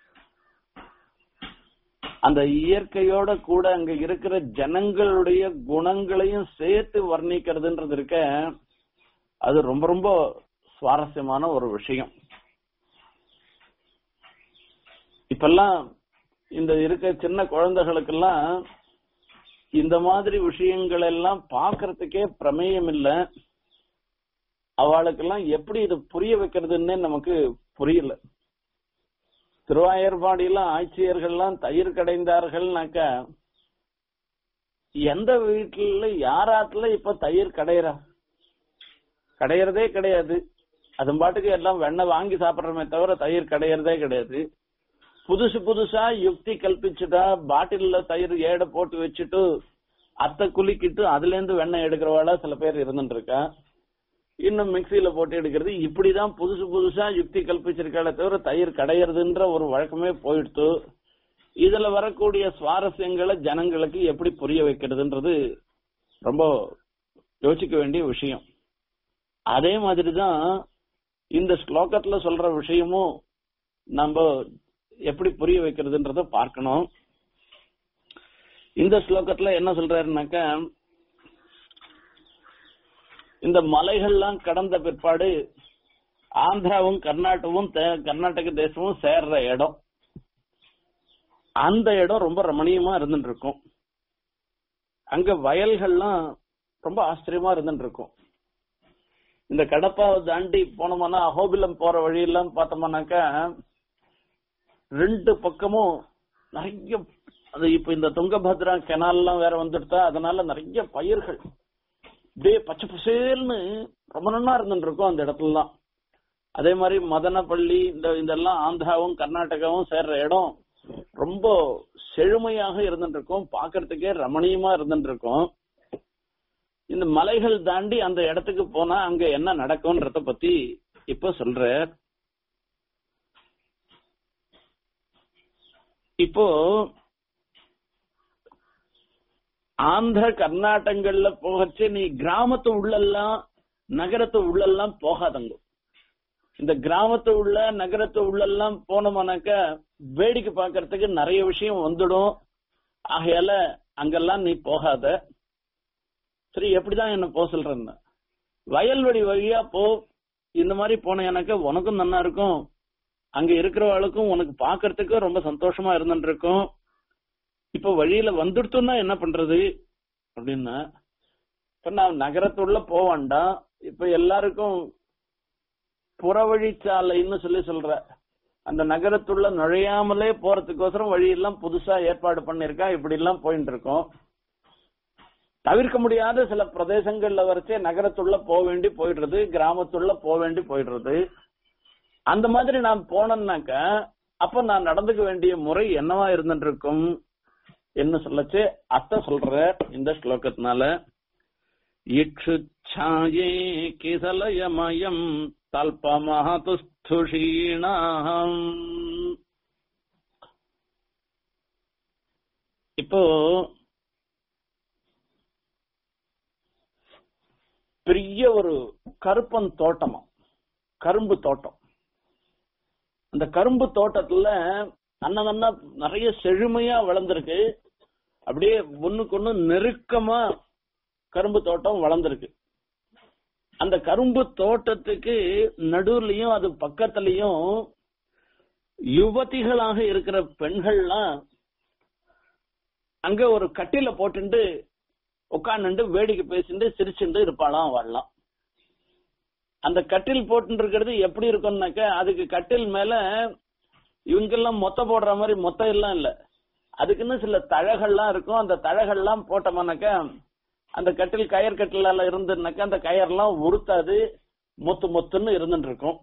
அந்த இயற்கையோட கூட அங்க இருக்கிற ஜனங்களுடைய குணங்களையும் சேர்த்து வர்ணிக்கிறதுன்றது இருக்க அது ரொம்ப ரொம்ப சுவாரஸ்யமான ஒரு விஷயம் இப்பெல்லாம் இந்த இருக்க சின்ன குழந்தைகளுக்கெல்லாம் இந்த மாதிரி விஷயங்கள் எல்லாம் பாக்குறதுக்கே பிரமேயம் இல்ல அவளுக்கெல்லாம் எப்படி இது புரிய வைக்கிறதுன்னே நமக்கு புரியல திருவாயர்பாடியில ஆட்சியர்கள்லாம் தயிர் கடைந்தார்கள்னாக்கா எந்த வீட்டுல யாராத்துல இப்ப தயிர் கடையிறா கடையறதே கிடையாது அது பாட்டுக்கு எல்லாம் வெண்ணெய் வாங்கி சாப்பிடுறமே தவிர தயிர் கடையறதே கிடையாது புதுசு புதுசா யுக்தி கல்பிச்சுட்டா பாட்டில்ல தயிர் ஏட போட்டு வச்சுட்டு அத்தை குலுக்கிட்டு அதுல இருந்து வெண்ணெய் எடுக்கிறவாளா சில பேர் இருந்துட்டு இருக்கா இன்னும் மிக்சியில போட்டு எடுக்கிறது இப்படிதான் புதுசு புதுசா யுக்தி கல்பிச்சிருக்காளே தவிர தயிர் கடையிறதுன்ற ஒரு வழக்கமே போயிடுத்து இதுல வரக்கூடிய சுவாரஸ்யங்களை ஜனங்களுக்கு எப்படி புரிய வைக்கிறதுன்றது ரொம்ப யோசிக்க வேண்டிய விஷயம் அதே மாதிரிதான் இந்த ஸ்லோகத்துல சொல்ற விஷயமும் நம்ம எப்படி புரிய வைக்கிறதுன்றத பார்க்கணும் இந்த ஸ்லோகத்துல என்ன சொல்றாருனாக்கா இந்த மலைகள்லாம் கடந்த பிற்பாடு ஆந்திராவும் கர்நாடகவும் தே- கர்நாடக தேசமும் சேர்ற இடம் அந்த இடம் ரொம்ப ரமணீயமா இருந்துட்டு இருக்கும் அங்க வயல்கள்லாம் ரொம்ப ஆச்சரியமா இருந்துட்டு இருக்கும் இந்த கடப்பாவை தாண்டி போனோம்னா அஹோபிலம் போற வழியெல்லாம் பார்த்தோம்னாக்கா ரெண்டு பக்கமும் நிறைய அது இப்ப இந்த துங்கபத்ரா கெனால் எல்லாம் வேற வந்துடுதா அதனால நிறைய பயிர்கள் அப்படியே பச்சை பசேல்னு ரொம்ப நல்லா இருந்துட்டு இருக்கும் அந்த இடத்துலலாம் அதே மாதிரி மதனப்பள்ளி இந்த இதெல்லாம் ஆந்திராவும் கர்நாடகாவும் சேர்ற இடம் ரொம்ப செழுமையாக இருந்துட்டு இருக்கும் பாக்குறதுக்கே ரமணீயமா இருந்துட்டு இருக்கும் இந்த மலைகள் தாண்டி அந்த இடத்துக்கு போனா அங்க என்ன நடக்கும்ன்றத பத்தி இப்ப சொல்ற இப்போ ஆந்திர கர்நாடகங்கள்ல போகச்சு நீ கிராமத்து உள்ளெல்லாம் நகரத்து உள்ளெல்லாம் போகாதங்க இந்த கிராமத்து உள்ள நகரத்து உள்ளெல்லாம் போனோம்னாக்க வேடிக்கை பார்க்கறதுக்கு நிறைய விஷயம் வந்துடும் ஆகையால அங்கெல்லாம் நீ போகாத சரி எப்படிதான் என்ன போக சொல்றேன்னு வயல்வெளி வழியா போ இந்த மாதிரி போனேனாக்க உனக்கும் நல்லா இருக்கும் அங்க இருக்கிறவளுக்கும் உனக்கு பாக்குறதுக்கு ரொம்ப சந்தோஷமா இருந்துட்டு இருக்கும் இப்ப வழியில வந்துடுத்தோம்னா என்ன பண்றது அப்படின்னா இப்ப நான் நகரத்துள்ள போக வேண்டாம் இப்ப எல்லாருக்கும் புறவழிச்சாலைன்னு சொல்லி சொல்ற அந்த நகரத்துள்ள நுழையாமலே போறதுக்கோசரம் வழியெல்லாம் புதுசா ஏற்பாடு பண்ணிருக்கா இப்படி எல்லாம் போயிட்டு இருக்கோம் தவிர்க்க முடியாத சில பிரதேசங்கள்ல வரைச்சே நகரத்துள்ள போக வேண்டி போயிடுறது கிராமத்துள்ள போக வேண்டி போயிடுறது அந்த மாதிரி நான் போனேன்னாக்க அப்ப நான் நடந்துக்க வேண்டிய முறை என்னவா இருந்துட்டு இருக்கும் என்ன சொல்லச்சு அத்த சொல்ற இந்த ஸ்லோகத்தினால இக்ஷுச்சாயே கிசலயமயம் தல்பமஹதுஸ்துஷீணாம் இப்போ பெரிய ஒரு கருப்பன் தோட்டமா கரும்பு தோட்டம் அந்த கரும்பு தோட்டத்துல அன்னதன்னா நிறைய செழுமையா வளர்ந்திருக்கு அப்படியே ஒண்ணுக்கு ஒண்ணு நெருக்கமா கரும்பு தோட்டம் வளர்ந்திருக்கு அந்த கரும்பு தோட்டத்துக்கு நடுவுலயும் அது பக்கத்துலயும் யுவதிகளாக இருக்கிற பெண்கள்லாம் அங்க ஒரு கட்டில போட்டுண்டு உட்காந்துட்டு வேடிக்கை பேசிட்டு சிரிச்சுட்டு இருப்பாளாம் வாழலாம் அந்த கட்டில் போட்டு இருக்கிறது எப்படி இருக்கும்னாக்க அதுக்கு கட்டில் மேல இவங்கெல்லாம் மொத்த போடுற மாதிரி மொத்தம் எல்லாம் இல்ல அதுக்குன்னு சில தழகள்லாம் இருக்கும் அந்த தழகள்லாம் போட்டோம்னாக்க அந்த கட்டில் கயர் கட்டில இருந்துனாக்க அந்த கயர்லாம் உருத்தாது மொத்து மொத்துன்னு இருந்துட்டு இருக்கும்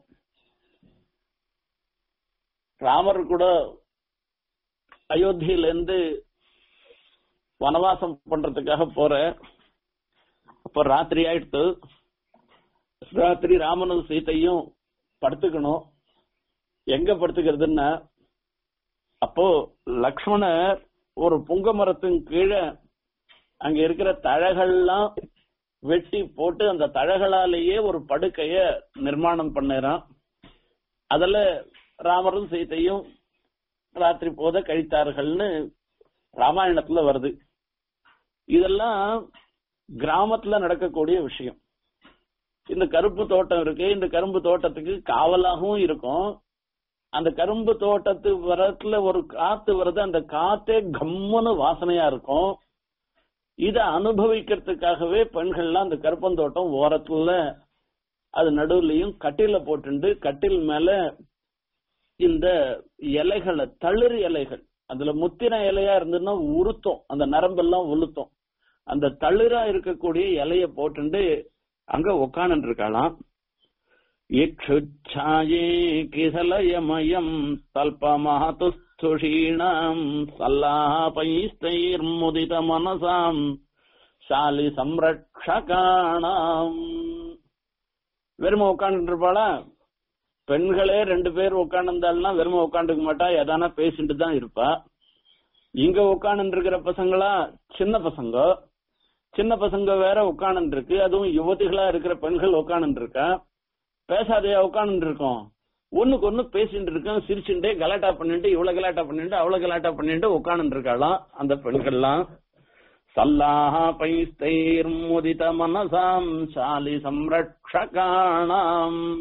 ராமர் கூட அயோத்தியில இருந்து வனவாசம் பண்றதுக்காக போற அப்ப ராத்திரி ஆயிடுத்து ராத்திரி ராமனும் சீத்தையும் படுத்துக்கணும் எங்க படுத்துக்கிறதுன்னா அப்போ லக்ஷ்மணர் ஒரு புங்க மரத்தின் கீழே அங்க இருக்கிற தழகள்லாம் வெட்டி போட்டு அந்த தழகளாலேயே ஒரு படுக்கைய நிர்மாணம் பண்ணுறான் அதுல ராமரும் சீத்தையும் ராத்திரி போத கழித்தார்கள்னு ராமாயணத்துல வருது இதெல்லாம் கிராமத்துல நடக்கக்கூடிய விஷயம் இந்த கரும்பு தோட்டம் இருக்கு இந்த கரும்பு தோட்டத்துக்கு காவலாகவும் இருக்கும் அந்த கரும்பு தோட்டத்து வரத்துல ஒரு காத்து வருது அந்த காத்தே கம்முன்னு வாசனையா இருக்கும் இத அனுபவிக்கிறதுக்காகவே பெண்கள்லாம் அந்த கருப்பந்தோட்டம் ஓரத்துல அது நடுவுலயும் கட்டில போட்டுண்டு கட்டில் மேல இந்த இலைகளை தளிர் இலைகள் அதுல முத்தின இலையா இருந்ததுன்னா உருத்தம் அந்த நரம்பெல்லாம் உளுத்தும் அந்த தளிரா இருக்கக்கூடிய இலைய போட்டுண்டு அங்க உக்காண்டு இருக்கலாம் இக்ஷுச்சாயே கிசலயமயம் தல்பமஹதுஸ்துஷீணாம் சல்லாபைஸ்தைர்முதித மனசாம் சாலி சம்ரக்ஷகாணாம் வெறும உட்காந்துட்டு இருப்பாளா பெண்களே ரெண்டு பேர் உட்காந்துருந்தாள்னா வெறும உட்காந்துக்க மாட்டா எதானா பேசிட்டு தான் இருப்பா இங்க உட்காந்து இருக்கிற பசங்களா சின்ன பசங்க சின்ன பசங்க வேற உட்காந்து இருக்கு அதுவும் யுவதிகளா இருக்கிற பெண்கள் உட்காந்து இருக்கா பேசாதையா உட்காந்து இருக்கோம் ஒண்ணுக்கு ஒண்ணு பேசிட்டு இருக்கோம் சிரிச்சுட்டே கலாட்டா பண்ணிட்டு இவ்வளவு கலாட்டா பண்ணிட்டு அவ்வளவு கலாட்டா பண்ணிட்டு உட்காந்து இருக்காளாம் அந்த பெண்கள்லாம் சல்லாபைஸ்தைர்முதித மனசாம் சாலி சம்ரக்ஷகாணாம்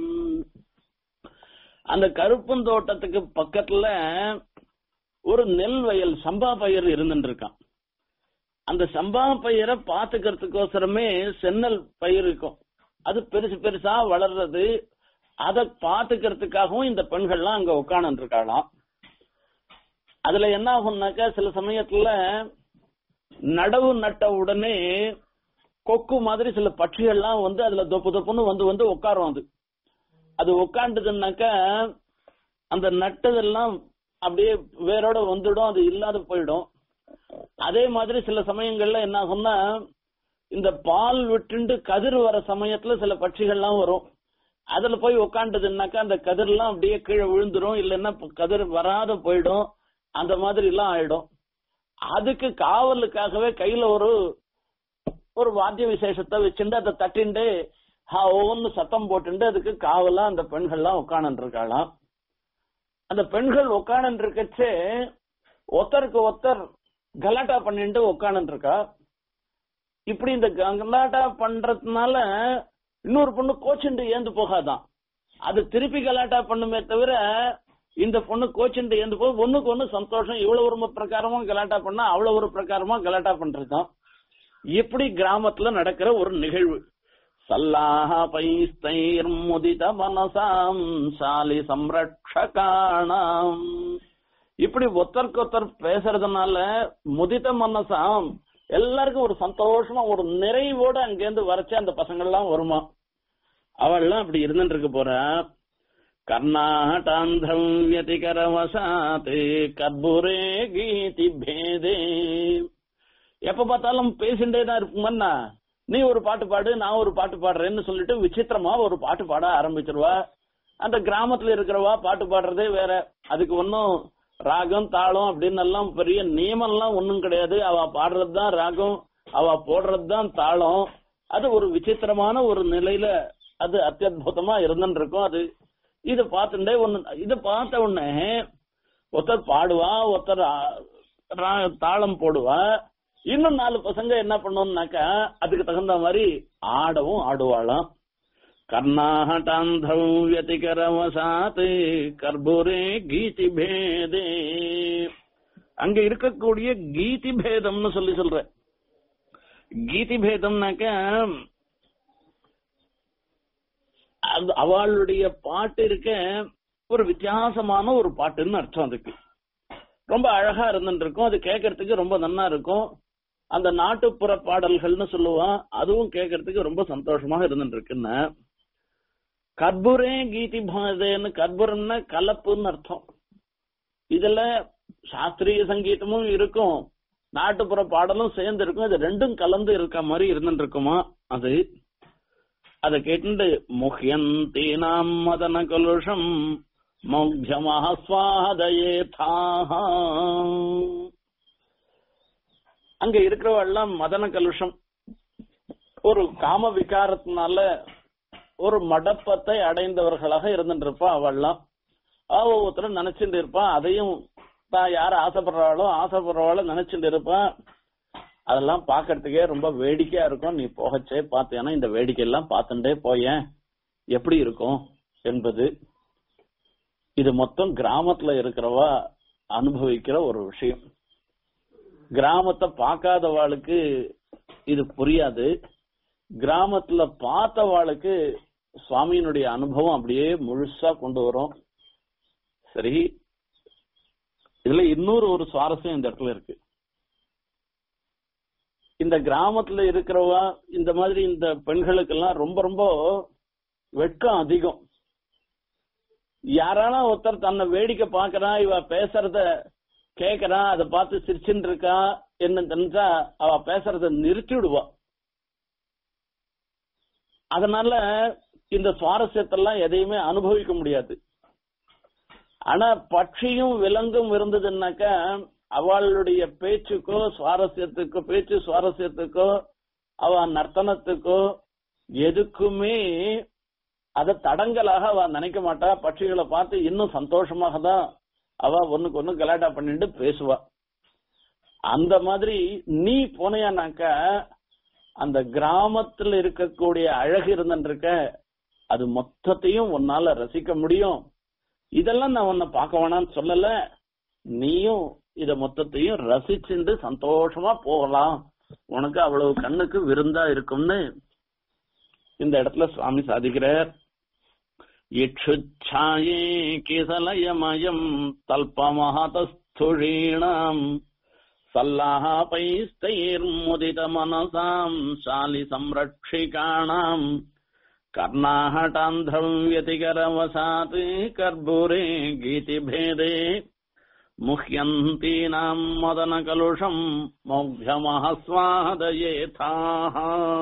அந்த கருப்பந்தோட்டத்துக்கு பக்கத்துல ஒரு நெல் வயல் சம்பா பயிர் இருந்துட்டு இருக்கான் அந்த சம்பா பயிரை பாத்துக்கிறதுக்கோசரமே சென்னல் பயிர் இருக்கும் அது பெருசு பெருசா வளர்றது அதை பாத்துக்கிறதுக்காகவும் இந்த பெண்கள்லாம் அங்க உட்காந்து இருக்காளாம் அதுல என்ன ஆகும்னாக்கா சில சமயத்துல நடவு நட்ட உடனே கொக்கு மாதிரி சில பட்சிகள்லாம் வந்து அதுல தொப்பு தொப்புன்னு வந்து வந்து உட்காரும் அது அது உட்காந்துதுன்னாக்கா அந்த நட்டதெல்லாம் அப்படியே வேரோட வந்துடும் அது இல்லாத போயிடும் அதே மாதிரி சில சமயங்கள்ல என்ன ஆகும்னா இந்த பால் விட்டுண்டு கதிர் வர சமயத்துல சில பட்சிகள்லாம் வரும் அதுல போய் உக்காண்டதுன்னாக்கா அந்த கதிர்லாம் அப்படியே கீழே விழுந்துரும் இல்லைன்னா கதிர் வராத போயிடும் அந்த மாதிரி எல்லாம் ஆயிடும் அதுக்கு காவலுக்காகவே கையில ஒரு ஒரு வாத்திய விசேஷத்தை வச்சுட்டு அதை தட்டிண்டு ஒவ்வொன்னு சத்தம் போட்டுண்டு அதுக்கு காவலா அந்த பெண்கள்லாம் உட்காந்து இருக்காளாம் அந்த பெண்கள் உட்காந்து இருக்கச்சே ஒருத்தருக்கு ஒருத்தர் கலாட்டா பண்ணிட்டு உட்காந்து இருக்கா இப்படி இந்த கலாட்டா பண்றதுனால இன்னொரு பொண்ணு கோச்சுண்டு ஏந்து போகாதான் அது திருப்பி கலாட்டா பண்ணுமே தவிர இந்த பொண்ணு கோச்சுண்டு ஏந்து போக ஒண்ணுக்கு ஒண்ணு சந்தோஷம் இவ்வளவு ஒரு பிரகாரமா கலாட்டா பண்ணா அவ்வளவு ஒரு பிரகாரமா கலாட்டா பண்றதுதான் இப்படி கிராமத்துல நடக்கிற ஒரு நிகழ்வு சல்லாஹபைஸ்தைர்முதித மனசாம் சாலி சம்ரக்ஷகாணாம் இப்படி ஒத்தருக்கு ஒருத்தர் பேசுறதுனால முதித மனசாம் எல்லாருக்கும் ஒரு சந்தோஷமா ஒரு நிறைவோட அங்கேருந்து வரைச்சு அந்த பசங்கள்லாம் வருமா அவள்லாம் அப்படி இருந்துட்டு இருக்க போறா கர்நாடாந்திரம் வியதிகரவசாத் கர்பூரே கீதி பேதே எப்ப பார்த்தாலும் பேசிண்டே தான் இருக்குமன்னா நீ ஒரு பாட்டு பாடு நான் ஒரு பாட்டு பாடுறேன்னு சொல்லிட்டு விசித்திரமா ஒரு பாட்டு பாட ஆரம்பிச்சிருவா அந்த கிராமத்துல இருக்கிறவா பாட்டு பாடுறதே வேற அதுக்கு ஒன்னும் ராகம் தாளம் அப்படின்னு எல்லாம் பெரிய நியமம் எல்லாம் ஒன்னும் கிடையாது அவ பாடுறது தான் ராகம் அவ போடுறது தான் தாளம் அது ஒரு விசித்திரமான ஒரு நிலையில அது அத்தியுதமா இருந்துட்டு இருக்கும் அது இத பார்த்துட்டே ஒண்ணு இத பார்த்த உடனே ஒருத்தர் பாடுவா ஒருத்தர் தாளம் போடுவா இன்னும் நாலு பசங்க என்ன பண்ணுவோம்னாக்கா அதுக்கு தகுந்த மாதிரி ஆடவும் ஆடுவாளாம் கர்நாடகாந்தம் வியதிகரவசாத் கர்பூரே கீதி பேதே அங்க இருக்கக்கூடிய கீதி பேதம்னு சொல்லி சொல்ற கீதி பேதம்னாக்க அவளுடைய பாட்டு இருக்க ஒரு வித்தியாசமான ஒரு பாட்டுன்னு அர்த்தம் அதுக்கு ரொம்ப அழகா இருந்துட்டு இருக்கும் அது கேட்கறதுக்கு ரொம்ப நன்னா இருக்கும் அந்த நாட்டுப்புற பாடல்கள்னு சொல்லுவான் அதுவும் கேட்கறதுக்கு ரொம்ப சந்தோஷமாக இருந்துட்டு இருக்குன்னு கர்பூரே கீதி பாதேன்னு கர்பூரம்னா கலப்புன்னு அர்த்தம் இதுல சாஸ்திரிய சங்கீதமும் இருக்கும் நாட்டுப்புற பாடலும் சேர்ந்து இருக்கும் இது ரெண்டும் கலந்து இருக்க மாதிரி இருந்துட்டு இருக்குமா அது அத கேட்டு முஹ்யந்தீனாம் மதன கலுஷம் மௌக்யமாஸ்வாதயே அங்க இருக்கிறவெல்லாம் மதன கலுஷம் ஒரு காம விகாரத்தினால ஒரு மடப்பத்தை அடைந்தவர்களாக இருந்துட்டு இருப்பா அவள்லாம் அவ ஒவ்வொருத்தரும் நினைச்சுட்டு இருப்பான் அதையும் தான் யார ஆசைப்படுறாளோ ஆசைப்படுறவாளோ நினைச்சுட்டு இருப்பான் அதெல்லாம் பாக்குறதுக்கே ரொம்ப வேடிக்கையா இருக்கும் நீ போகச்சே பார்த்தேன்னா இந்த வேடிக்கை எல்லாம் பார்த்துட்டே போயேன் எப்படி இருக்கும் என்பது இது மொத்தம் கிராமத்துல இருக்கிறவா அனுபவிக்கிற ஒரு விஷயம் கிராமத்தை பார்க்காதவாளுக்கு இது புரியாது கிராமத்துல பார்த்தவாளுக்கு சுவாமியினுடைய அனுபவம் அப்படியே முழுசா கொண்டு வரும் சரி இதுல இன்னொரு ஒரு சுவாரஸ்யம் இந்த இடத்துல இருக்கு இந்த கிராமத்துல இருக்கிறவா இந்த மாதிரி இந்த பெண்களுக்கெல்லாம் ரொம்ப ரொம்ப வெட்கம் அதிகம் யாரானா ஒருத்தர் தன்னை வேடிக்கை பாக்குறா இவ பேசுறத கேக்குறா அதை பார்த்து சிரிச்சுட்டு இருக்கா என்ன தெரிஞ்சா அவ பேசுறத நிறுத்திவிடுவா அதனால இந்த சுவாரஸ்யத்தெல்லாம் எதையுமே அனுபவிக்க முடியாது ஆனா பட்சியும் விலங்கும் இருந்ததுன்னாக்கா அவளுடைய பேச்சுக்கோ சுவாரஸ்யத்துக்கோ பேச்சு சுவாரஸ்யத்துக்கோ அவ நர்த்தனத்துக்கோ எதுக்குமே அத தடங்கலாக அவ நினைக்க மாட்டா பட்சிகளை பார்த்து இன்னும் சந்தோஷமாக தான் அவ ஒண்ணுக்கு ஒண்ணு கலாட்டா பண்ணிட்டு பேசுவா அந்த மாதிரி நீ போனையானாக்கா அந்த கிராமத்துல இருக்கக்கூடிய அழகு இருந்துருக்க அது மொத்தத்தையும் உன்னால ரசிக்க முடியும் இதெல்லாம் நான் உன்னை பார்க்க வேணாம்னு சொல்லல நீயும் இத மொத்தத்தையும் ரசிச்சுண்டு சந்தோஷமா போகலாம் உனக்கு அவ்வளவு கண்ணுக்கு விருந்தா இருக்கும்னு இந்த இடத்துல சுவாமி சாதிக்கிறார் இச்சுச்சாயே கிசலயமயம் தல்பமஹதஸ்துழீணாம் சல்லாபைஸ்தைர்முதித மனசாம் சாலி சம்ரட்சிகாணாம் கர்ணாஹட்டாந்திரம் व्यतिकरवसात् कर्पूरे गीतिभेदे मुह्यन्तीनाम् मदनकलुषम् மௌக்யமஹஸ்வாதயேதாः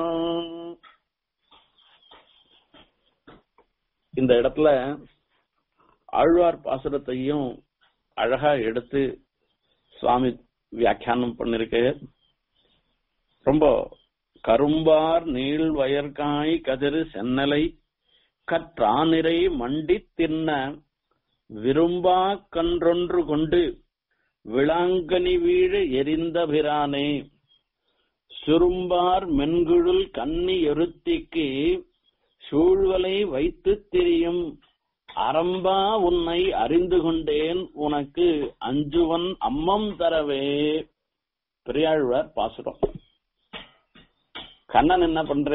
இந்த இடத்துல ஆழ்வார் பாசுரத்தையும் அழகா எடுத்து சுவாமி வியாக்கியானம் பண்ணிருக்கு ரொம்ப கரும்பார் நீள் வயற்காய் கதிர் சென்னலை கற்றானிரை மண்டி தின்ன விரும்பா கன்றொன்று கொண்டு விளாங்கனி வீழ எரிந்த பிரானே சுரும்பார் மென்குழுல் கன்னி எருத்திக்கு சூழ்வலை வைத்து திரியும் அறம்பா உன்னை அறிந்து கொண்டேன் உனக்கு அஞ்சுவன் அம்மம் தரவே பெரியாழ்வார் பாசுரம் கண்ணன் என்ன பண்ற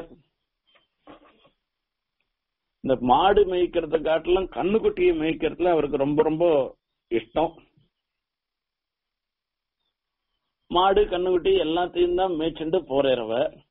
இந்த மாடு மேய்க்கிறத காட்டிலும் கண்ணுக்குட்டியை மேய்க்கிறதுல அவருக்கு ரொம்ப ரொம்ப இஷ்டம் மாடு கண்ணுக்குட்டி எல்லாத்தையும் தான் மேய்ச்சிட்டு போறவ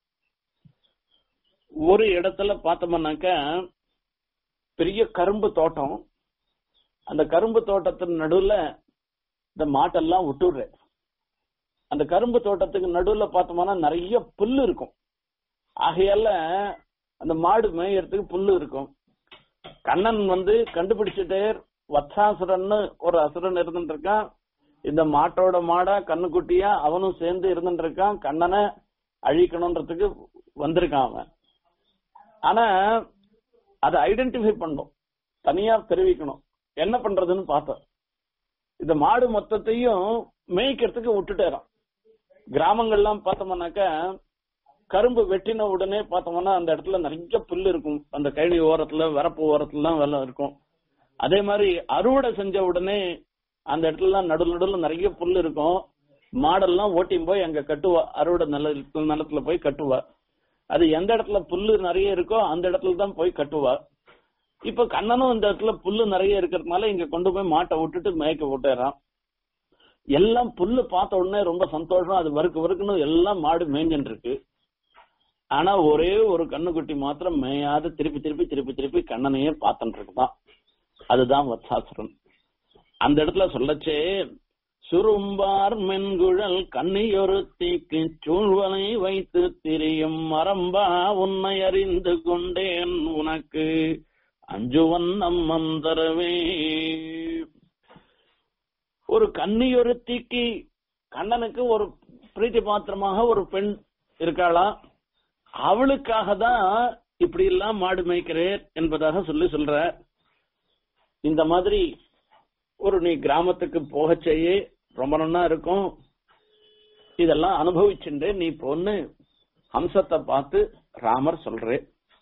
ஒரு இடத்துல பார்த்தோம்னாக்க பெரிய கரும்பு தோட்டம் அந்த கரும்பு தோட்டத்தின் நடுவுல இந்த மாட்டெல்லாம் விட்டுடுற அந்த கரும்பு தோட்டத்துக்கு நடுவுல பார்த்தோம்னா நிறைய புல்லு இருக்கும் ஆகையால அந்த மாடு மேயறதுக்கு புல்லு இருக்கும் கண்ணன் வந்து கண்டுபிடிச்சிட்டே வத்சாசுரன்னு ஒரு அசுரன் இருந்துட்டு இருக்கான் இந்த மாட்டோட மாடா கண்ணுக்குட்டியா அவனும் சேர்ந்து இருந்துட்டு இருக்கான் கண்ணனை அழிக்கணும்ன்றதுக்கு வந்திருக்கான் அவன் ஆனா அதை ஐடென்டிஃபை பண்ணும் தனியா தெரிவிக்கணும் என்ன பண்றதுன்னு பார்த்தோம் இந்த மாடு மொத்தத்தையும் மேய்க்கிறதுக்கு விட்டுட்டேறான் கிராமங்கள்லாம் பார்த்தோம்னாக்கா கரும்பு வெட்டின உடனே பார்த்தோம்னா அந்த இடத்துல நிறைய புல்லு இருக்கும் அந்த கழனி ஓரத்துல வரப்பு ஓரத்துலாம் வெள்ளம் இருக்கும் அதே மாதிரி அறுவடை செஞ்ச உடனே அந்த இடத்துல நடு நடுல நிறைய புல்லு இருக்கும் மாடெல்லாம் ஓட்டியும் போய் அங்க கட்டுவா அறுவடை நில நிலத்துல போய் கட்டுவா அது எந்த இடத்துல புல்லு நிறைய இருக்கோ அந்த இடத்துல தான் போய் கட்டுவா இப்ப கண்ணனும் இந்த இடத்துல புல்லு நிறைய இருக்கிறதுனால இங்க கொண்டு போய் மாட்டை விட்டுட்டு மேய்க்க விட்டுறான் எல்லாம் புல்லு பார்த்த உடனே ரொம்ப சந்தோஷம் அது வறுக்கு வறுக்குன்னு எல்லாம் மாடு மேய்ஞ்சிட்டு இருக்கு ஆனா ஒரே ஒரு கண்ணுக்குட்டி மாத்திரம் மேயாத திருப்பி திருப்பி திருப்பி திருப்பி கண்ணனையே பார்த்துட்டு இருக்குதான் அதுதான் வத்சாசுரன் அந்த இடத்துல சொல்லச்சே சுரும்பார் மென்குழல் கண்ணியொருத்திக்கு சூழ்வலை வைத்து திரியும் மரம்பா உன்னை அறிந்து கொண்டேன் உனக்கு அஞ்சுவன் நம்மம் தரவே ஒரு கன்னியொருத்திக்கு கண்ணனுக்கு ஒரு பிரீத்தி பாத்திரமாக ஒரு பெண் இருக்காளா அவளுக்காக தான் இப்படி எல்லாம் மாடு மேய்க்கிறேன் என்பதாக சொல்லி சொல்ற இந்த மாதிரி ஒரு நீ கிராமத்துக்கு போக செய்ய ரொம்ப நன்னா இருக்கும் இதெல்லாம் அனுபவிச்சுட்டு நீ பொண்ணு ஹம்சத்தை பார்த்து ராமர் சொல்றே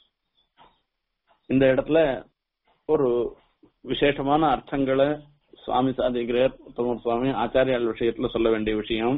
இந்த இடத்துல ஒரு விசேஷமான அர்த்தங்களை சுவாமி சாதிக்கிறார் உத்தம சுவாமி ஆச்சாரியால் விஷயத்துல சொல்ல வேண்டிய விஷயம்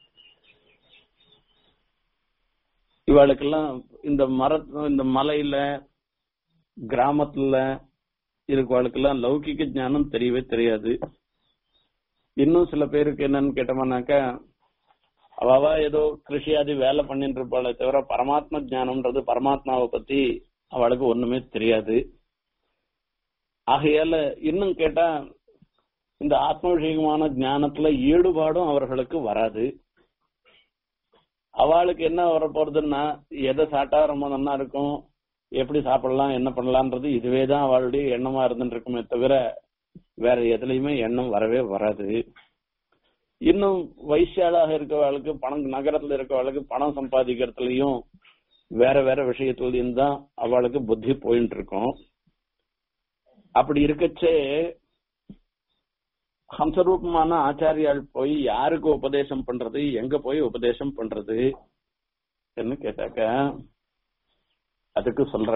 இவாளுக்கெல்லாம் இந்த மர இந்த மலையில கிராமத்துல இருக்கவாளுக்கெல்லாம் லௌகிக ஞானம் தெரியவே தெரியாது இன்னும் சில பேருக்கு என்னன்னு கேட்டோம்னாக்கா அவவா ஏதோ கிருஷியாதி வேலை பண்ணிட்டு இருப்பாளே தவிர பரமாத்ம ஞானம்ன்றது பரமாத்மாவை பத்தி அவளுக்கு ஒண்ணுமே தெரியாது ஆகையால இன்னும் கேட்டா இந்த ஆத்ம விஷயமான ஞானத்துல ஈடுபாடும் அவர்களுக்கு வராது அவளுக்கு என்ன வர போறதுன்னா எதை சாட்டா ரொம்ப நல்லா இருக்கும் எப்படி சாப்பிடலாம் என்ன பண்ணலான்றது இதுவே தான் அவளுடைய எண்ணமா இருந்துட்டு இருக்குமே தவிர வேற எதுலயுமே எண்ணம் வரவே வராது இன்னும் வைசியாளாக இருக்கவளுக்கு பணம் நகரத்துல இருக்கவளுக்கு பணம் சம்பாதிக்கிறதுலயும் வேற வேற விஷயத்துலயும் தான் அவளுக்கு புத்தி போயிட்டு இருக்கும் அப்படி இருக்கச்சே ஹம்சரூபமான ஆச்சாரியால் போய் யாருக்கு உபதேசம் பண்றது எங்க போய் உபதேசம் பண்றது என்ன கேட்டாக்க அதுக்கு சொல்ற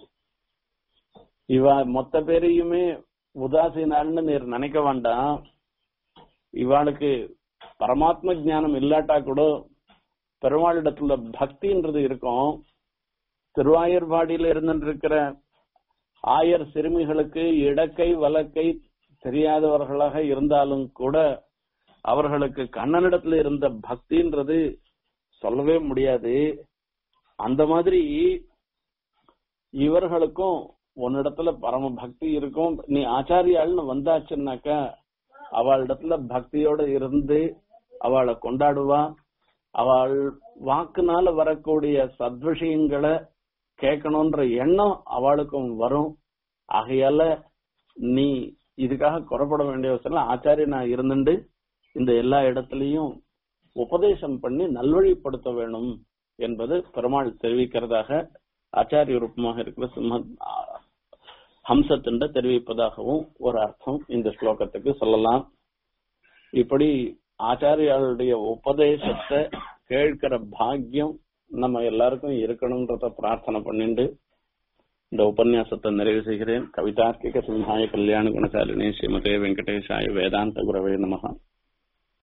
இவ மொத்த பேரையுமே உதாசீனான்னு நீர் நினைக்க வேண்டாம் இவாளுக்கு பரமாத்ம ஞானம் இல்லாட்டா கூட பெருமாளிடத்துல பக்தின்றது இருக்கும் திருவாயூர்பாடியில இருந்துட்டு இருக்கிற ஆயர் சிறுமிகளுக்கு இடக்கை வலக்கை தெரியாதவர்களாக இருந்தாலும் கூட அவர்களுக்கு கண்ணனிடத்துல இருந்த பக்தின்றது சொல்லவே முடியாது அந்த மாதிரி இவர்களுக்கும் உன்னிடத்துல பரம பக்தி இருக்கும் நீ ஆச்சாரியாள்னு வந்தாச்சுன்னாக்கா அவளிடத்துல பக்தியோட இருந்து அவளை கொண்டாடுவா அவள் வாக்குனால வரக்கூடிய சத்விஷயங்களை கேட்கணும்ன்ற எண்ணம் அவளுக்கும் வரும் ஆகையால நீ இதுக்காக குறப்பட வேண்டிய அவசரம் ஆச்சாரியனா இருந்துட்டு இந்த எல்லா இடத்துலயும் உபதேசம் பண்ணி நல்வழிப்படுத்த வேணும் என்பது பெருமாள் தெரிவிக்கிறதாக ஆச்சாரிய ரூபமாக இருக்கிற சிம்ம ஹம்சத்திண்ட தெரிவிப்பதாகவும் ஒரு அர்த்தம் இந்த ஸ்லோகத்துக்கு சொல்லலாம் இப்படி ஆச்சாரியாளுடைய உபதேசத்தை கேட்கிற பாக்கியம் நம்ம எல்லாருக்கும் இருக்கணும்ன்றத பிரார்த்தனை பண்ணிட்டு இந்த உபன்யாசத்தை நிறைவு செய்கிறேன் கவிதார்க்கிக சிம்ஹாய கல்யாண குணசாலினி ஸ்ரீமதே வெங்கடேஷாய வேதாந்த குரவே நமகா